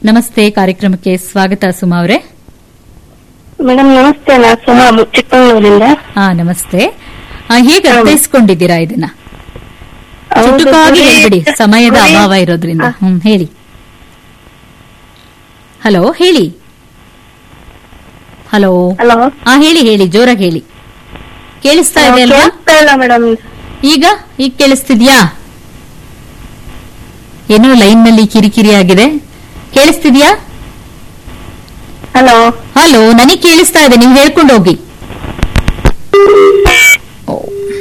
ನಮಸ್ತೆ ಕಾರ್ಯಕ್ರಮಕ್ಕೆ ಸ್ವಾಗತ ಸುಮಾ ಅವರೇ ಮೇಡಮ್ ನಮಸ್ತೆ ನಾ ಸುಮಾ ಚಿಕ್ಕಮಗಳೂರಿಂದ ಹಾ ನಮಸ್ತೆ ಆ, ಹೇಗೆ ಅರ್ಥೈಸ್ಕೊಂಡಿದ್ದೀರಾ ಇದನ್ನ ಹೌದು, ಚುಟುಕಾಗಿ ಗುರಿ- ಹೇಳ್ಬಿಡಿ ಸಮಯದ ಗುರಿ- ಅಭಾವ ಇರೋದ್ರಿಂದ ಹ್ಮ್ ಹೇಳಿ ಹಲೋ ಹೇಳಿ ಹಲೋ ಹಲೋ ಹಾ ಹೇಳಿ ಹೇಳಿ ಜೋರಾಗಿ ಹೇಳಿ ಕೇಳಿಸ್ತಾ ಇದೆ ಅಲ್ವಾ ಕೇಳಿಸ್ತಾ ಇಲ್ಲ ಮೇಡಮ್ ಈಗ ಈಗ ಕೇಳಿಸ್ತಿದ್ಯಾ ಏನೋ ಲೈನ್ ನಲ್ಲಿ ಕಿರಿಕಿರಿ ಆಗಿದೆ ಕೇಳಿಸ್ತಿದ್ಯಾ ಹಲೋ ಹಲೋ ನನಗೆ ಕೇಳಿಸ್ತಾ ಇದೆ ನೀವು ಹೇಳ್ಕೊಂಡು ಹೋಗಿ ಓ.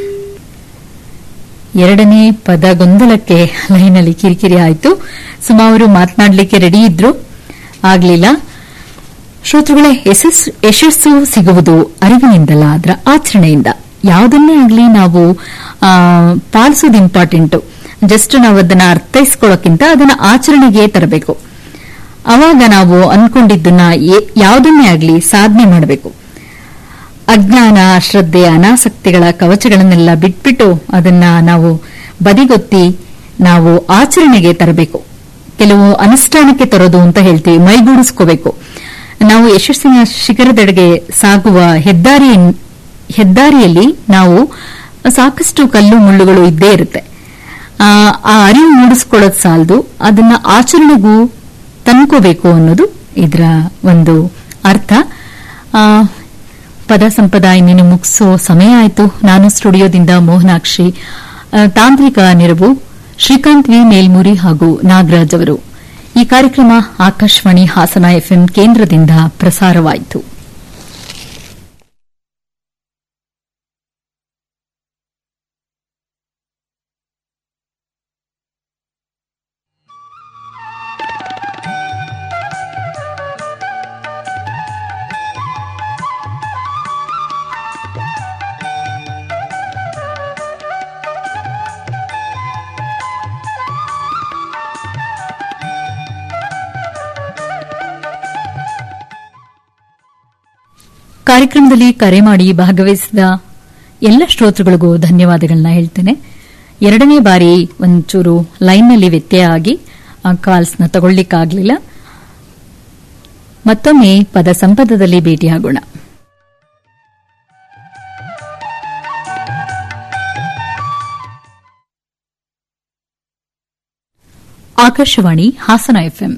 ಎರಡನೇ ಪದ ಗೊಂದಲಕ್ಕೆ ಲೈನಲ್ಲಿ ಕಿರಿಕಿರಿ ಆಯ್ತು ಸುಮಾ ಅವರು ಮಾತನಾಡಲಿಕ್ಕೆ ರೆಡಿ ಇದ್ರು ಆಗ್ಲಿಲ್ಲ ಶ್ರೋತೃಗಳೇ ಯಶಸ್ಸು ಯಶಸ್ಸು ಸಿಗುವುದು ಅರಿವಿನಿಂದಲ್ಲ ಅದರ ಆಚರಣೆಯಿಂದ ಯಾವುದನ್ನೇ ಆಗಲಿ ನಾವು ಆ, ಪಾಲಿಸೋದು ಇಂಪಾರ್ಟೆಂಟು ಜಸ್ಟ್ ನಾವು ಅದನ್ನ ಅರ್ಥೈಸ್ಕೊಳ್ಳೋಕ್ಕಿಂತ ಅದನ್ನ ಆಚರಣೆಗೆ ತರಬೇಕು ಅವಾಗ ನಾವು ಅನ್ಕೊಂಡಿದ್ದನ್ನ ಏ- ಯಾವುದನ್ನೇ ಆಗಲಿ ಸಾಧನೆ ಮಾಡಬೇಕು ಅಜ್ಞಾನ ಶ್ರದ್ಧೆ ಅನಾಸಕ್ತಿಗಳ ಕವಚಗಳನ್ನೆಲ್ಲ ಬಿಟ್ಬಿಟ್ಟು ಅದನ್ನ ನಾವು ಬದಿಗೊತ್ತಿ ನಾವು ಆಚರಣೆಗೆ ತರಬೇಕು ಕೆಲವು ಅನುಷ್ಠಾನಕ್ಕೆ ತರೋದು ಅಂತ ಹೇಳ್ತೀವಿ ಮೈಗೂಡಿಸ್ಕೋಬೇಕು ನಾವು ಯಶಸ್ಸಿನ ಶಿಖರದೆಡೆಗೆ ಸಾಗುವ ಹೆದ್ದಾರಿ ಹೆದ್ದಾರಿಯಲ್ಲಿ ನಾವು ಸಾಕಷ್ಟು ಕಲ್ಲು ಮುಳ್ಳುಗಳು ಇದ್ದೇ ಇರುತ್ತೆ ಆ ಆ ಅರಿವು ಮೂಡಿಸ್ಕೊಳ್ಳೋದು ಸಾಲದು ಅದನ್ನ ಆಚರಣೆಗೂ ತಂದ್ಕೋಬೇಕು ಅನ್ನೋದು ಇದರ ಒಂದು ಅರ್ಥ ಆ, ಪದ ಸಂಪದ ಇನ್ನೇನು ಮುಗಿಸೋ ಸಮಯ ಆಯಿತು ನಾನು ಸ್ಟುಡಿಯೋದಿಂದ ಮೋಹನಾಕ್ಷಿ ಆ, ತಾಂತ್ರಿಕ ನೆರವು ಶ್ರೀಕಾಂತ್ ವಿ ಮೇಲ್ಮೂರಿ ಹಾಗೂ ನಾಗರಾಜ್ ಅವರು ಈ ಕಾರ್ಯಕ್ರಮ ಆಕಾಶವಾಣಿ ಹಾಸನ ಎಫ್ಎಂ ಕೇಂದ್ರದಿಂದ ಪ್ರಸಾರವಾಯಿತು ಕಾರ್ಯಕ್ರಮದಲ್ಲಿ ಕರೆ ಮಾಡಿ ಭಾಗವಹಿಸಿದ ಎಲ್ಲ ಶ್ರೋತೃಗಳಿಗೂ ಧನ್ಯವಾದಗಳನ್ನ ಹೇಳ್ತೇನೆ ಎರಡನೇ ಬಾರಿ ಒಂಚೂರು ಲೈನ್ನಲ್ಲಿ ವ್ಯತ್ಯಯ ಆಗಿ ಆ ಕಾಲ್ಸ್ನ ತಗೊಳ್ಳಿಕ್ಕಾಗಲಿಲ್ಲ ಮತ್ತೊಮ್ಮೆ ಪದ ಸಂಪದದಲ್ಲಿ ಭೇಟಿಯಾಗೋಣ ಆಕಾಶವಾಣಿ ಹಾಸನ ಎಫ್ಎಂ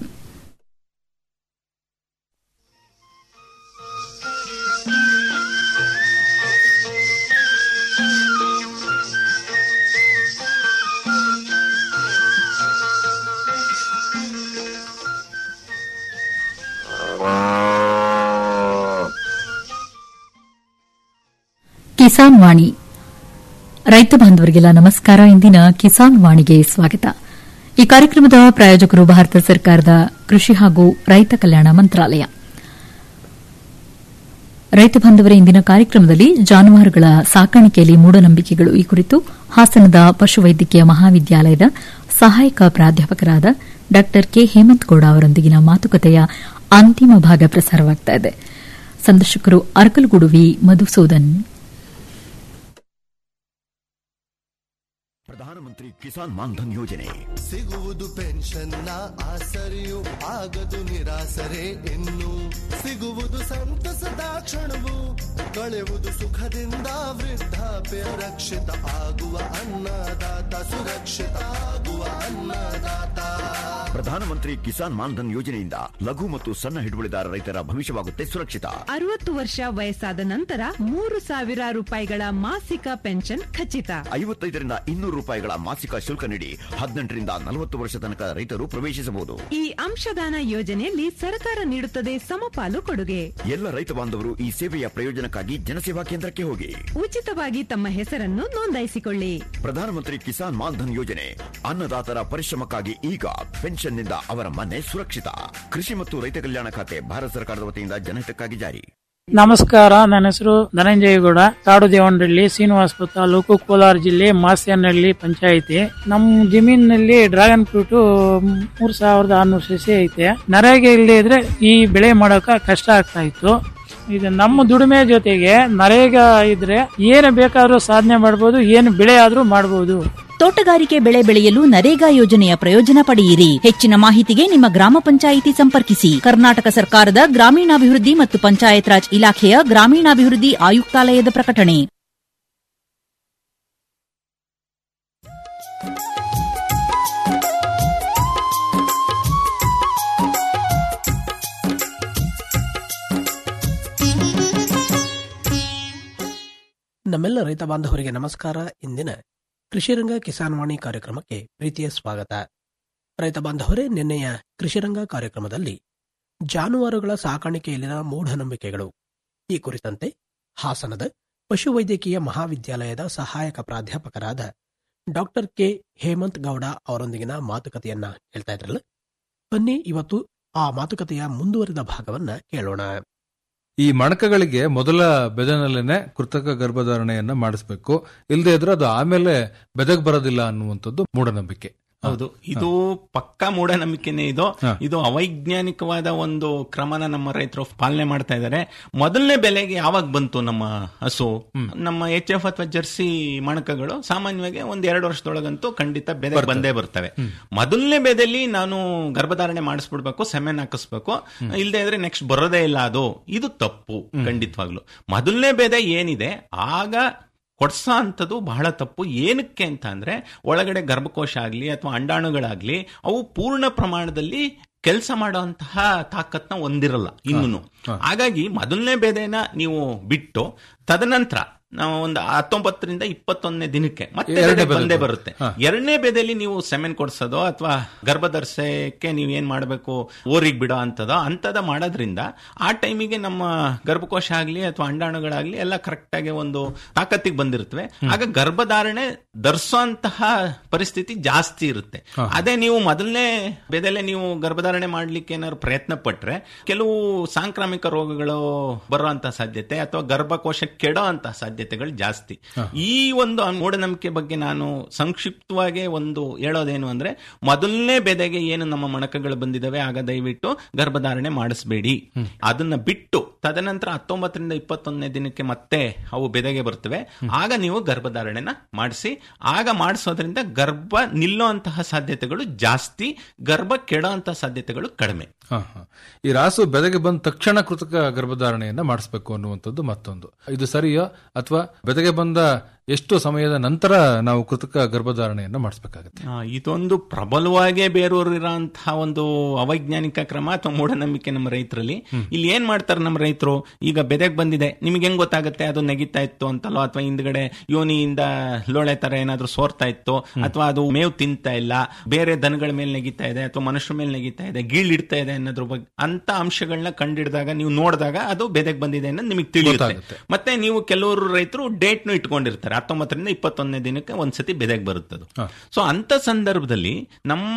ಕಿಸಾನ್ ವಾಣಿ ರೈತ ಬಾಂಧವರಿಗೆಲ್ಲ ನಮಸ್ಕಾರ ಇಂದಿನ ಕಿಸಾನ್ ವಾಣಿಗೆ ಸ್ವಾಗತ ಈ ಕಾರ್ಯಕ್ರಮದ ಪ್ರಾಯೋಜಕರು ಭಾರತ ಸರ್ಕಾರದ ಕೃಷಿ ಹಾಗೂ ರೈತ ಕಲ್ಯಾಣ ಮಂತ್ರಾಲಯ ರೈತ ಬಾಂಧವರ ಇಂದಿನ ಕಾರ್ಯಕ್ರಮದಲ್ಲಿ ಜಾನುವಾರುಗಳ ಸಾಕಾಣಿಕೆಯಲ್ಲಿ ಮೂಢನಂಬಿಕೆಗಳು ಈ ಕುರಿತು ಹಾಸನದ ಪಶುವೈದ್ಯಕೀಯ ಮಹಾವಿದ್ಯಾಲಯದ ಸಹಾಯಕ ಪ್ರಾಧ್ಯಾಪಕರಾದ ಡಾ ಕೆ ಹೇಮಂತಗೌಡ ಅವರೊಂದಿಗಿನ ಮಾತುಕತೆಯ ಅಂತಿಮ ಭಾಗ ಪ್ರಸಾರವಾಗ್ತಾ ಇದೆ ಸಂದರ್ಶಕರು ಅರ್ಕಲ್ಗೂಡು ವಿ ಮಧುಸೂದನ್ ಪ್ರಧಾನಮಂತ್ರಿ ಕಿಸಾನ್ ಮಾನ್ಧನ್ ಯೋಜನೆ ಸಿಗುವುದು ಪೆನ್ಷನ್ನ ಆಸರೆಯು ಆಗದು ನಿರಾಸರೆ ಇನ್ನು ಸಿಗುವುದು ಸಂತಸದ ಕ್ಷಣವು ಕಳೆಯುವುದು ಸುಖದಿಂದ ವೃದ್ಧಾಪ್ಯ ರಕ್ಷಿತ ಆಗುವ ಅನ್ನದಾತ ಸುರಕ್ಷಿತ ಆಗುವ ಅನ್ನದಾತ ಪ್ರಧಾನಮಂತ್ರಿ ಕಿಸಾನ್ ಮಾನ್ಧನ್ ಯೋಜನೆಯಿಂದ ಲಘು ಮತ್ತು ಸಣ್ಣ ಹಿಡುವಳಿದಾರ ರೈತರ ಭವಿಷ್ಯವಾಗುತ್ತೆ ಸುರಕ್ಷಿತ ಅರವತ್ತು ವರ್ಷ ವಯಸ್ಸಾದ ನಂತರ ಮೂರು ಸಾವಿರ ರೂಪಾಯಿಗಳ ಮಾಸಿಕ ಪೆನ್ಷನ್ ಖಚಿತ ಐವತ್ತೈದರಿಂದ ಇನ್ನೂರು ರೂಪಾಯಿಗಳ ಮಾಸಿಕ ಶುಲ್ಕ ನೀಡಿ ಹದಿನೆಂಟರಿಂದ ನಲವತ್ತು ವರ್ಷ ತನಕ ರೈತರು ಪ್ರವೇಶಿಸಬಹುದು ಈ ಅಂಶದಾನ ಯೋಜನೆಯಲ್ಲಿ ಸರ್ಕಾರ ನೀಡುತ್ತದೆ ಸಮಪಾಲು ಕೊಡುಗೆ ಎಲ್ಲ ರೈತ ಬಾಂಧವರು ಈ ಸೇವೆಯ ಪ್ರಯೋಜನಕ್ಕಾಗಿ ಜನಸೇವಾ ಕೇಂದ್ರಕ್ಕೆ ಹೋಗಿ ಉಚಿತವಾಗಿ ತಮ್ಮ ಹೆಸರನ್ನು ನೋಂದಾಯಿಸಿಕೊಳ್ಳಿ ಪ್ರಧಾನಮಂತ್ರಿ ಕಿಸಾನ್ ಮಾನ್ಧನ್ ಯೋಜನೆ ಅನ್ನದಾತರ ಪರಿಶ್ರಮಕ್ಕಾಗಿ ಈಗ ಪೆನ್ಷನ್ನಿಂದ ಅವರ ಮನೆ ಸುರಕ್ಷಿತ ಕೃಷಿ ಮತ್ತು ರೈತ ಕಲ್ಯಾಣ ಖಾತೆ ಭಾರತ ಸರ್ಕಾರದ ವತಿಯಿಂದ ಜನಹಿತಕ್ಕಾಗಿ ಜಾರಿ ನಮಸ್ಕಾರ ನನ್ನ ಹೆಸರು ಧನಂಜಯಗೌಡ ಕಾಡು ದೇವನಹಳ್ಳಿ ಶ್ರೀನಿವಾಸಪುರ ತಾಲೂಕು ಕೋಲಾರ ಜಿಲ್ಲೆ ಮಾಸ್ಯನಹಳ್ಳಿ ಪಂಚಾಯಿತಿ ನಮ್ಮ ಜಮೀನಿನಲ್ಲಿ ಡ್ರ್ಯಾಗನ್ ಫ್ರೂಟ್ ಮೂರ್ ಸಾವಿರದ ಆರ್ನೂರು ಸಸಿ ಐತೆ ನರೇಗೆ ಇಲ್ಲದೆ ಇದ್ರೆ ಈ ಬೆಳೆ ಮಾಡೋಕ ಕಷ್ಟ ಆಗ್ತಾ ಇತ್ತು ಇದು ನಮ್ಮ ದುಡಿಮೆ ಜೊತೆಗೆ ನರೇಗ ಇದ್ರೆ ಏನು ಬೇಕಾದ್ರೂ ಸಾಧನೆ ಮಾಡ್ಬೋದು ಏನು ಬೆಳೆ ಆದ್ರೂ ಮಾಡ್ಬೋದು ತೋಟಗಾರಿಕೆ ಬೆಳೆ ಬೆಳೆಯಲು ನರೇಗಾ ಯೋಜನೆಯ ಪ್ರಯೋಜನ ಪಡೆಯಿರಿ ಹೆಚ್ಚಿನ ಮಾಹಿತಿಗೆ ನಿಮ್ಮ ಗ್ರಾಮ ಪಂಚಾಯಿತಿ ಸಂಪರ್ಕಿಸಿ ಕರ್ನಾಟಕ ಸರ್ಕಾರದ ಗ್ರಾಮೀಣಾಭಿವೃದ್ಧಿ ಮತ್ತು ಪಂಚಾಯತ್ ರಾಜ್ ಇಲಾಖೆಯ ಗ್ರಾಮೀಣಾಭಿವೃದ್ಧಿ ಆಯುಕ್ತಾಲಯದ ಪ್ರಕಟಣೆ ನಮ್ಮೆಲ್ಲ ರೈತ ಬಾಂಧವರಿಗೆ ನಮಸ್ಕಾರ ಇಂದಿನ ಕೃಷಿರಂಗ ಕಿಸಾನ್ ವಾಣಿ ಕಾರ್ಯಕ್ರಮಕ್ಕೆ ಪ್ರೀತಿಯ ಸ್ವಾಗತ ರೈತ ಬಾಂಧವರೇ ನಿನ್ನೆಯ ಕೃಷಿರಂಗ ಕಾರ್ಯಕ್ರಮದಲ್ಲಿ ಜಾನುವಾರುಗಳ ಸಾಕಾಣಿಕೆಯಲ್ಲಿನ ಮೂಢನಂಬಿಕೆಗಳು ಈ ಕುರಿತಂತೆ ಹಾಸನದ ಪಶುವೈದ್ಯಕೀಯ ಮಹಾವಿದ್ಯಾಲಯದ ಸಹಾಯಕ ಪ್ರಾಧ್ಯಾಪಕರಾದ ಡಾಕ್ಟರ್ ಕೆ ಹೇಮಂತ್ ಗೌಡ ಅವರೊಂದಿಗಿನ ಮಾತುಕತೆಯನ್ನ ಕೇಳ್ತಾ ಇದ್ರಲ್ಲ ಬನ್ನಿ ಇವತ್ತು ಆ ಮಾತುಕತೆಯ ಮುಂದುವರಿದ ಭಾಗವನ್ನ ಕೇಳೋಣ ಈ ಮಣಕಗಳಿಗೆ ಮೊದಲ ಬೆದನಲ್ಲೇನೆ ಕೃತಕ ಗರ್ಭಧಾರಣೆಯನ್ನ ಮಾಡಿಸ್ಬೇಕು ಇಲ್ಲದೆ ಇದ್ರೆ ಅದು ಆಮೇಲೆ ಬೆದಗ್ ಬರೋದಿಲ್ಲ ಅನ್ನುವಂಥದ್ದು ಮೂಢನಂಬಿಕೆ ಹೌದು ಇದು ಪಕ್ಕಾ ಮೂಢನಂಬಿಕೆನೇ ಇದು ಹಾ. ಇದು ಅವೈಜ್ಞಾನಿಕವಾದ ಒಂದು ಕ್ರಮನ ನಮ್ಮ ರೈತರು ಪಾಲನೆ ಮಾಡ್ತಾ ಇದ್ದಾರೆ ಮೊದಲನೇ ಬೆಲೆಗೆ ಯಾವಾಗ ಬಂತು ನಮ್ಮ ಹಸು ನಮ್ಮ ಎಚ್ ಎಫ್ ಅಥವಾ ಜರ್ಸಿ ಮಣಕಗಳು ಸಾಮಾನ್ಯವಾಗಿ ಒಂದ್ ಎರಡು ವರ್ಷದೊಳಗಂತೂ ಖಂಡಿತ ಬೆಲೆ ಬಂದೇ ಬರ್ತವೆ ಮೊದಲನೇ ಬೆದೆಯಲ್ಲಿ ನಾನು ಗರ್ಭಧಾರಣೆ ಮಾಡಿಸ್ಬಿಡ್ಬೇಕು ಸೆಮೆನ್ ಹಾಕಿಸ್ಬೇಕು ಇಲ್ಲದೆ ಇದ್ರೆ ನೆಕ್ಸ್ಟ್ ಬರೋದೇ ಇಲ್ಲ ಅದು ಇದು ತಪ್ಪು ಖಂಡಿತವಾಗ್ಲು ಮೊದಲನೇ ಬೆದೆ ಏನಿದೆ ಆಗ ಕೊಡ್ಸೋ ಅಂಥದ್ದು ಬಹಳ ತಪ್ಪು ಏನಕ್ಕೆ ಅಂತ ಅಂದ್ರೆ ಒಳಗಡೆ ಗರ್ಭಕೋಶ ಆಗ್ಲಿ ಅಥವಾ ಅಂಡಾಣುಗಳಾಗ್ಲಿ ಅವು ಪೂರ್ಣ ಪ್ರಮಾಣದಲ್ಲಿ ಕೆಲಸ ಮಾಡುವಂತಹ ತಾಕತ್ನ ಹೊಂದಿರಲ್ಲ ಇನ್ನೂ ಹಾಗಾಗಿ ಮೊದಲನೇ ಬೆದೆನ ನೀವು ಬಿಟ್ಟು ತದನಂತರ ನಾವು ಒಂದು ಹತ್ತೊಂಬತ್ತರಿಂದ ಇಪ್ಪತ್ತೊಂದನೇ ದಿನಕ್ಕೆ ಮತ್ತೆ ಎರಡನೇ ಬೆದೆ ಬೆದೆ ಬಂದೇ ಬರುತ್ತೆ. ಬರುತ್ತೆ ಎರಡನೇ ಬೆದೆಯಲ್ಲಿ ನೀವು ಸೆಮೆನ್ ಕೊಡ್ಸೋದು ಅಥವಾ ಗರ್ಭಧರ್ಸಕ್ಕೆ ನೀವು ಏನ್ ಮಾಡಬೇಕು ಓರಿಗೆ ಬಿಡೋ ಅಂತದೋ ಅಂತದ ಮಾಡೋದ್ರಿಂದ ಆ ಟೈಮಿಗೆ ನಮ್ಮ ಗರ್ಭಕೋಶ ಆಗ್ಲಿ ಅಥವಾ ಅಂಡಾಣುಗಳಾಗ್ಲಿ ಎಲ್ಲ ಕರೆಕ್ಟ್ ಆಗಿ ಒಂದು ತಾಕತ್ತಿಗೆ ಬಂದಿರುತ್ತವೆ ಆಗ ಗರ್ಭಧಾರಣೆ ಧರಿಸೋಂತಹ ಪರಿಸ್ಥಿತಿ ಜಾಸ್ತಿ ಇರುತ್ತೆ ಅದೇ ನೀವು ಮೊದಲನೇ ಬೆದೆಲೆ ನೀವು ಗರ್ಭಧಾರಣೆ ಮಾಡ್ಲಿಕ್ಕೆ ಏನಾದ್ರು ಪ್ರಯತ್ನ ಪಟ್ರೆ ಕೆಲವು ಸಾಂಕ್ರಾಮಿಕ ರೋಗಗಳು ಬರುವಂತ ಸಾಧ್ಯತೆ ಅಥವಾ ಗರ್ಭಕೋಶ ಕೆಡೋ ಅಂತ ಸಾಧ್ಯತೆಗಳು ಜಾಸ್ತಿ ಈ ಒಂದು ಮೂಢನಂಬಿಕೆ ಬಗ್ಗೆ ನಾನು ಸಂಕ್ಷಿಪ್ತವಾಗಿ ಒಂದು ಹೇಳೋದೇನು ಅಂದ್ರೆ ಮೊದಲನೇ ಬೆದೆಗೆ ಏನು ನಮ್ಮ ಮಣಕಗಳು ಬಂದಿದಾವೆ ಆಗ ದಯವಿಟ್ಟು ಗರ್ಭಧಾರಣೆ ಮಾಡಿಸ್ಬೇಡಿ ಅದನ್ನ ಬಿಟ್ಟು ತದನಂತರ ಹತ್ತೊಂಬತ್ತರಿಂದ ಇಪ್ಪತ್ತೊಂದನೇ ದಿನಕ್ಕೆ ಮತ್ತೆ ಅವು ಬೆದೆಗೆ ಬರ್ತವೆ ಆಗ ನೀವು ಗರ್ಭಧಾರಣೆನ ಮಾಡಿಸಿ ಆಗ ಮಾಡಿಸೋದ್ರಿಂದ ಗರ್ಭ ನಿಲ್ಲುವಂತಹ ಸಾಧ್ಯತೆಗಳು ಜಾಸ್ತಿ ಗರ್ಭ ಕೆಡೋ ಅಂತಹ ಸಾಧ್ಯತೆಗಳು ಕಡಿಮೆ ಹ, ಹ. ಈ ರಾಸು ಬೆದಗೆ ಬಂದ ತಕ್ಷಣ ಕೃತಕ ಗರ್ಭಧಾರಣೆಯನ್ನ ಮಾಡಿಸ್ಬೇಕು ಅನ್ನುವಂಥದ್ದು ಮತ್ತೊಂದು ಇದು ಸರಿಯೋ ಅಥವಾ ಬೆದಗೆ ಬಂದ ಎಷ್ಟು ಸಮಯದ ನಂತರ ನಾವು ಕೃತಕ ಗರ್ಭಧಾರಣೆಯನ್ನ ಮಾಡಿಸ್ಬೇಕಾಗತ್ತೆ ಆ, ಇದೊಂದು ಪ್ರಬಲವಾಗೇ ಬೇರೂರಿರೋಂತಹ ಒಂದು ಅವೈಜ್ಞಾನಿಕ ಕ್ರಮ ಅಥವಾ ಮೂಢನಂಬಿಕೆ ನಮ್ಮ ರೈತರಲ್ಲಿ ಇಲ್ಲಿ ಏನ್ ಮಾಡ್ತಾರೆ ನಮ್ಮ ರೈತರು ಈಗ ಬೆದೆಗ್ ಬಂದಿದೆ ನಿಮ್ಗೆ ಹೆಂಗ್ ಗೊತ್ತಾಗುತ್ತೆ ಅದು ನೆಗಿತಾ ಇತ್ತು ಅಂತಲೋ ಅಥವಾ ಹಿಂದ್ಗಡೆ ಯೋನಿಯಿಂದ ಲೋಳೆ ತರ ಏನಾದ್ರೂ ಸೋರ್ತಾ ಇತ್ತು ಅಥವಾ ಅದು ಮೇವು ತಿಂತಾ ಇಲ್ಲ ಬೇರೆ ದನಗಳ ಮೇಲೆ ನೆಗಿತಾ ಇದೆ ಅಥವಾ ಮನುಷ್ಯರ ಮೇಲೆ ನೆಗಿತಾ ಇದೆ ಗೀಳಿಡ್ತಾ ಇದೆ ಅನ್ನೋದ್ರ ಬಗ್ಗೆ ಅಂತ ಅಂಶಗಳನ್ನ ಕಂಡಿಡಿದಾಗ ನೀವು ನೋಡಿದಾಗ ಅದು ಬೆದೆಗ್ ಬಂದಿದೆ ಅನ್ನೋದು ನಿಮಗೆ ತಿಳಿಯುತ್ತೆ ಗೊತ್ತಾಗುತ್ತೆ. ಮತ್ತೆ ನೀವು ಕೆಲವರು ರೈತರು ಡೇಟ್ ನು ಇಟ್ಕೊಂಡಿರ್ತಾರೆ ಹತ್ತೊಂಬತ್ತರಿಂದ ಇಪ್ಪತ್ತೊಂದನೇ ದಿನಕ್ಕೆ ಒಂದ್ಸತಿ ಬೆದೆಗ್ ಬರುತ್ತದು ಸೊ ಅಂತ ಸಂದರ್ಭದಲ್ಲಿ ನಮ್ಮ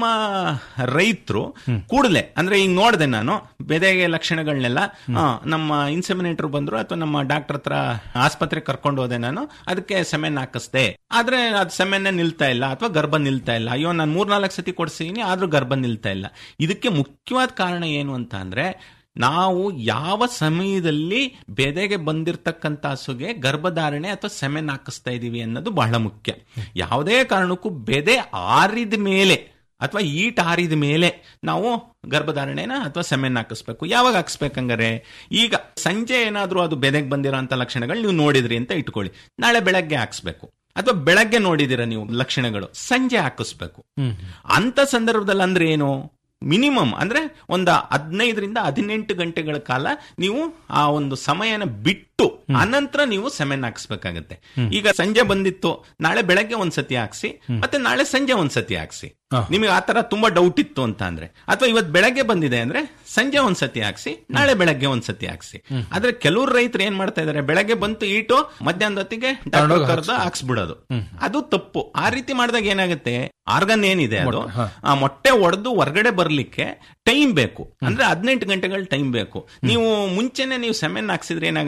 ರೈತರು ಕೂಡಲೇ ಅಂದ್ರೆ ಈಗ ನೋಡಿದೆ ನಾನು ಬೆದೆಗೆ ಲಕ್ಷಣಗಳನ್ನೆಲ್ಲ ಆ, ನಮ್ಮ ಇನ್ಸೆಮಿನೇಟರ್ ಬಂದ್ರು ಅಥವಾ ನಮ್ಮ ಡಾಕ್ಟರ್ ಹತ್ರ ಆಸ್ಪತ್ರೆ ಕರ್ಕೊಂಡು ಹೋದೆ ನಾನು ಅದಕ್ಕೆ ಸೆಮೆನ್ ಹಾಕಿಸ್ದೆ ಆದ್ರೆ ಅದು ಸೆಮೆನ್ ನಿಲ್ತಾ ಇಲ್ಲ ಅಥವಾ ಗರ್ಭ ನಿಲ್ತಾ ಇಲ್ಲ ಅಯ್ಯೋ ನಾನು ಮೂರ್ನಾಲ್ಕು ಸತಿ ಕೊಡ್ಸಿದೀನಿ ಆದ್ರೂ ಗರ್ಭ ನಿಲ್ತಾ ಇಲ್ಲ ಇದಕ್ಕೆ ಮುಖ್ಯವಾದ ಕಾರಣ ಏನು ಅಂತ ಅಂದ್ರೆ ನಾವು ಯಾವ ಸಮಯದಲ್ಲಿ ಬೆದೆಗೆ ಬಂದಿರತಕ್ಕಂತ ಹಸುಗೆ ಗರ್ಭಧಾರಣೆ ಅಥವಾ ಸೆಮೆನ್ ಹಾಕಿಸ್ತಾ ಇದೀವಿ ಅನ್ನೋದು ಬಹಳ ಮುಖ್ಯ ಯಾವುದೇ ಕಾರಣಕ್ಕೂ ಬೆದೆ ಆರಿದ ಮೇಲೆ ಅಥವಾ ಈಟ್ ಆರಿದ ಮೇಲೆ ನಾವು ಗರ್ಭಧಾರಣೆನ ಅಥವಾ ಸೆಮೆನ್ ಹಾಕಿಸ್ಬೇಕು ಯಾವಾಗ ಹಾಕಿಸ್ಬೇಕಂಗಾರೆ ಈಗ ಸಂಜೆ ಏನಾದ್ರೂ ಅದು ಬೆದೆಗೆ ಬಂದಿರೋ ಅಂತ ಲಕ್ಷಣಗಳು ನೀವು ನೋಡಿದ್ರಿ ಅಂತ ಇಟ್ಕೊಳ್ಳಿ ನಾಳೆ ಬೆಳಗ್ಗೆ ಹಾಕಿಸ್ಬೇಕು ಅಥವಾ ಬೆಳಗ್ಗೆ ನೋಡಿದಿರ ನೀವು ಲಕ್ಷಣಗಳು ಸಂಜೆ ಹಾಕಿಸ್ಬೇಕು ಅಂತ ಸಂದರ್ಭದಲ್ಲಿ ಅಂದ್ರೆ ಏನು ಮಿನಿಮಮ್ ಅಂದ್ರೆ ಒಂದು ಹದಿನೈದರಿಂದ ಹದಿನೆಂಟು ಗಂಟೆಗಳ ಕಾಲ ನೀವು ಆ ಒಂದು ಸಮಯನ ಬಿಟ್ಟು ಅನಂತರ ನೀವು ಸೆಮೆನ್ ಹಾಕ್ಸ್ಬೇಕಾಗತ್ತೆ ಈಗ ಸಂಜೆ ಬಂದಿತ್ತು ನಾಳೆ ಬೆಳಗ್ಗೆ ಒಂದ್ಸತಿ ಹಾಕ್ಸಿ ಮತ್ತೆ ನಾಳೆ ಸಂಜೆ ಒಂದ್ಸತಿ ಹಾಕ್ಸಿ ನಿಮಗೆ ಆತರ ತುಂಬಾ ಡೌಟ್ ಇತ್ತು ಅಂತ ಅಂದ್ರೆ ಅಥವಾ ಇವತ್ತು ಬೆಳಗ್ಗೆ ಬಂದಿದೆ ಅಂದ್ರೆ ಸಂಜೆ ಒಂದ್ಸತಿ ಹಾಕ್ಸಿ ನಾಳೆ ಬೆಳಗ್ಗೆ ಒಂದ್ಸತಿ ಹಾಕ್ಸಿ ಆದ್ರೆ ಕೆಲವ್ರು ರೈತರು ಏನ್ ಮಾಡ್ತಾ ಇದಾರೆ ಬೆಳಗ್ಗೆ ಬಂತು ಈಟು ಮಧ್ಯಾಹ್ನದ ಹೊತ್ತಿಗೆ ಡಾಕ್ಟರ್ ಕರೆದು ಹಾಕ್ಸ್ಬಿಡೋದು ಅದು ತಪ್ಪು ಆ ರೀತಿ ಮಾಡಿದಾಗ ಏನಾಗುತ್ತೆ ಆರ್ಗನ್ ಏನಿದೆ ಅದು ಆ ಮೊಟ್ಟೆ ಒಡೆದು ಹೊರಗಡೆ ಬರ್ಲಿಕ್ಕೆ ಟೈಮ್ ಬೇಕು ಅಂದ್ರೆ ಹದಿನೆಂಟು ಗಂಟೆಗಳ ಟೈಮ್ ಬೇಕು ನೀವು ಮುಂಚೆನೆ ನೀವು ಸೆಮೆನ್ ಹಾಕ್ಸಿದ್ರೆ ಏನಾಗುತ್ತೆ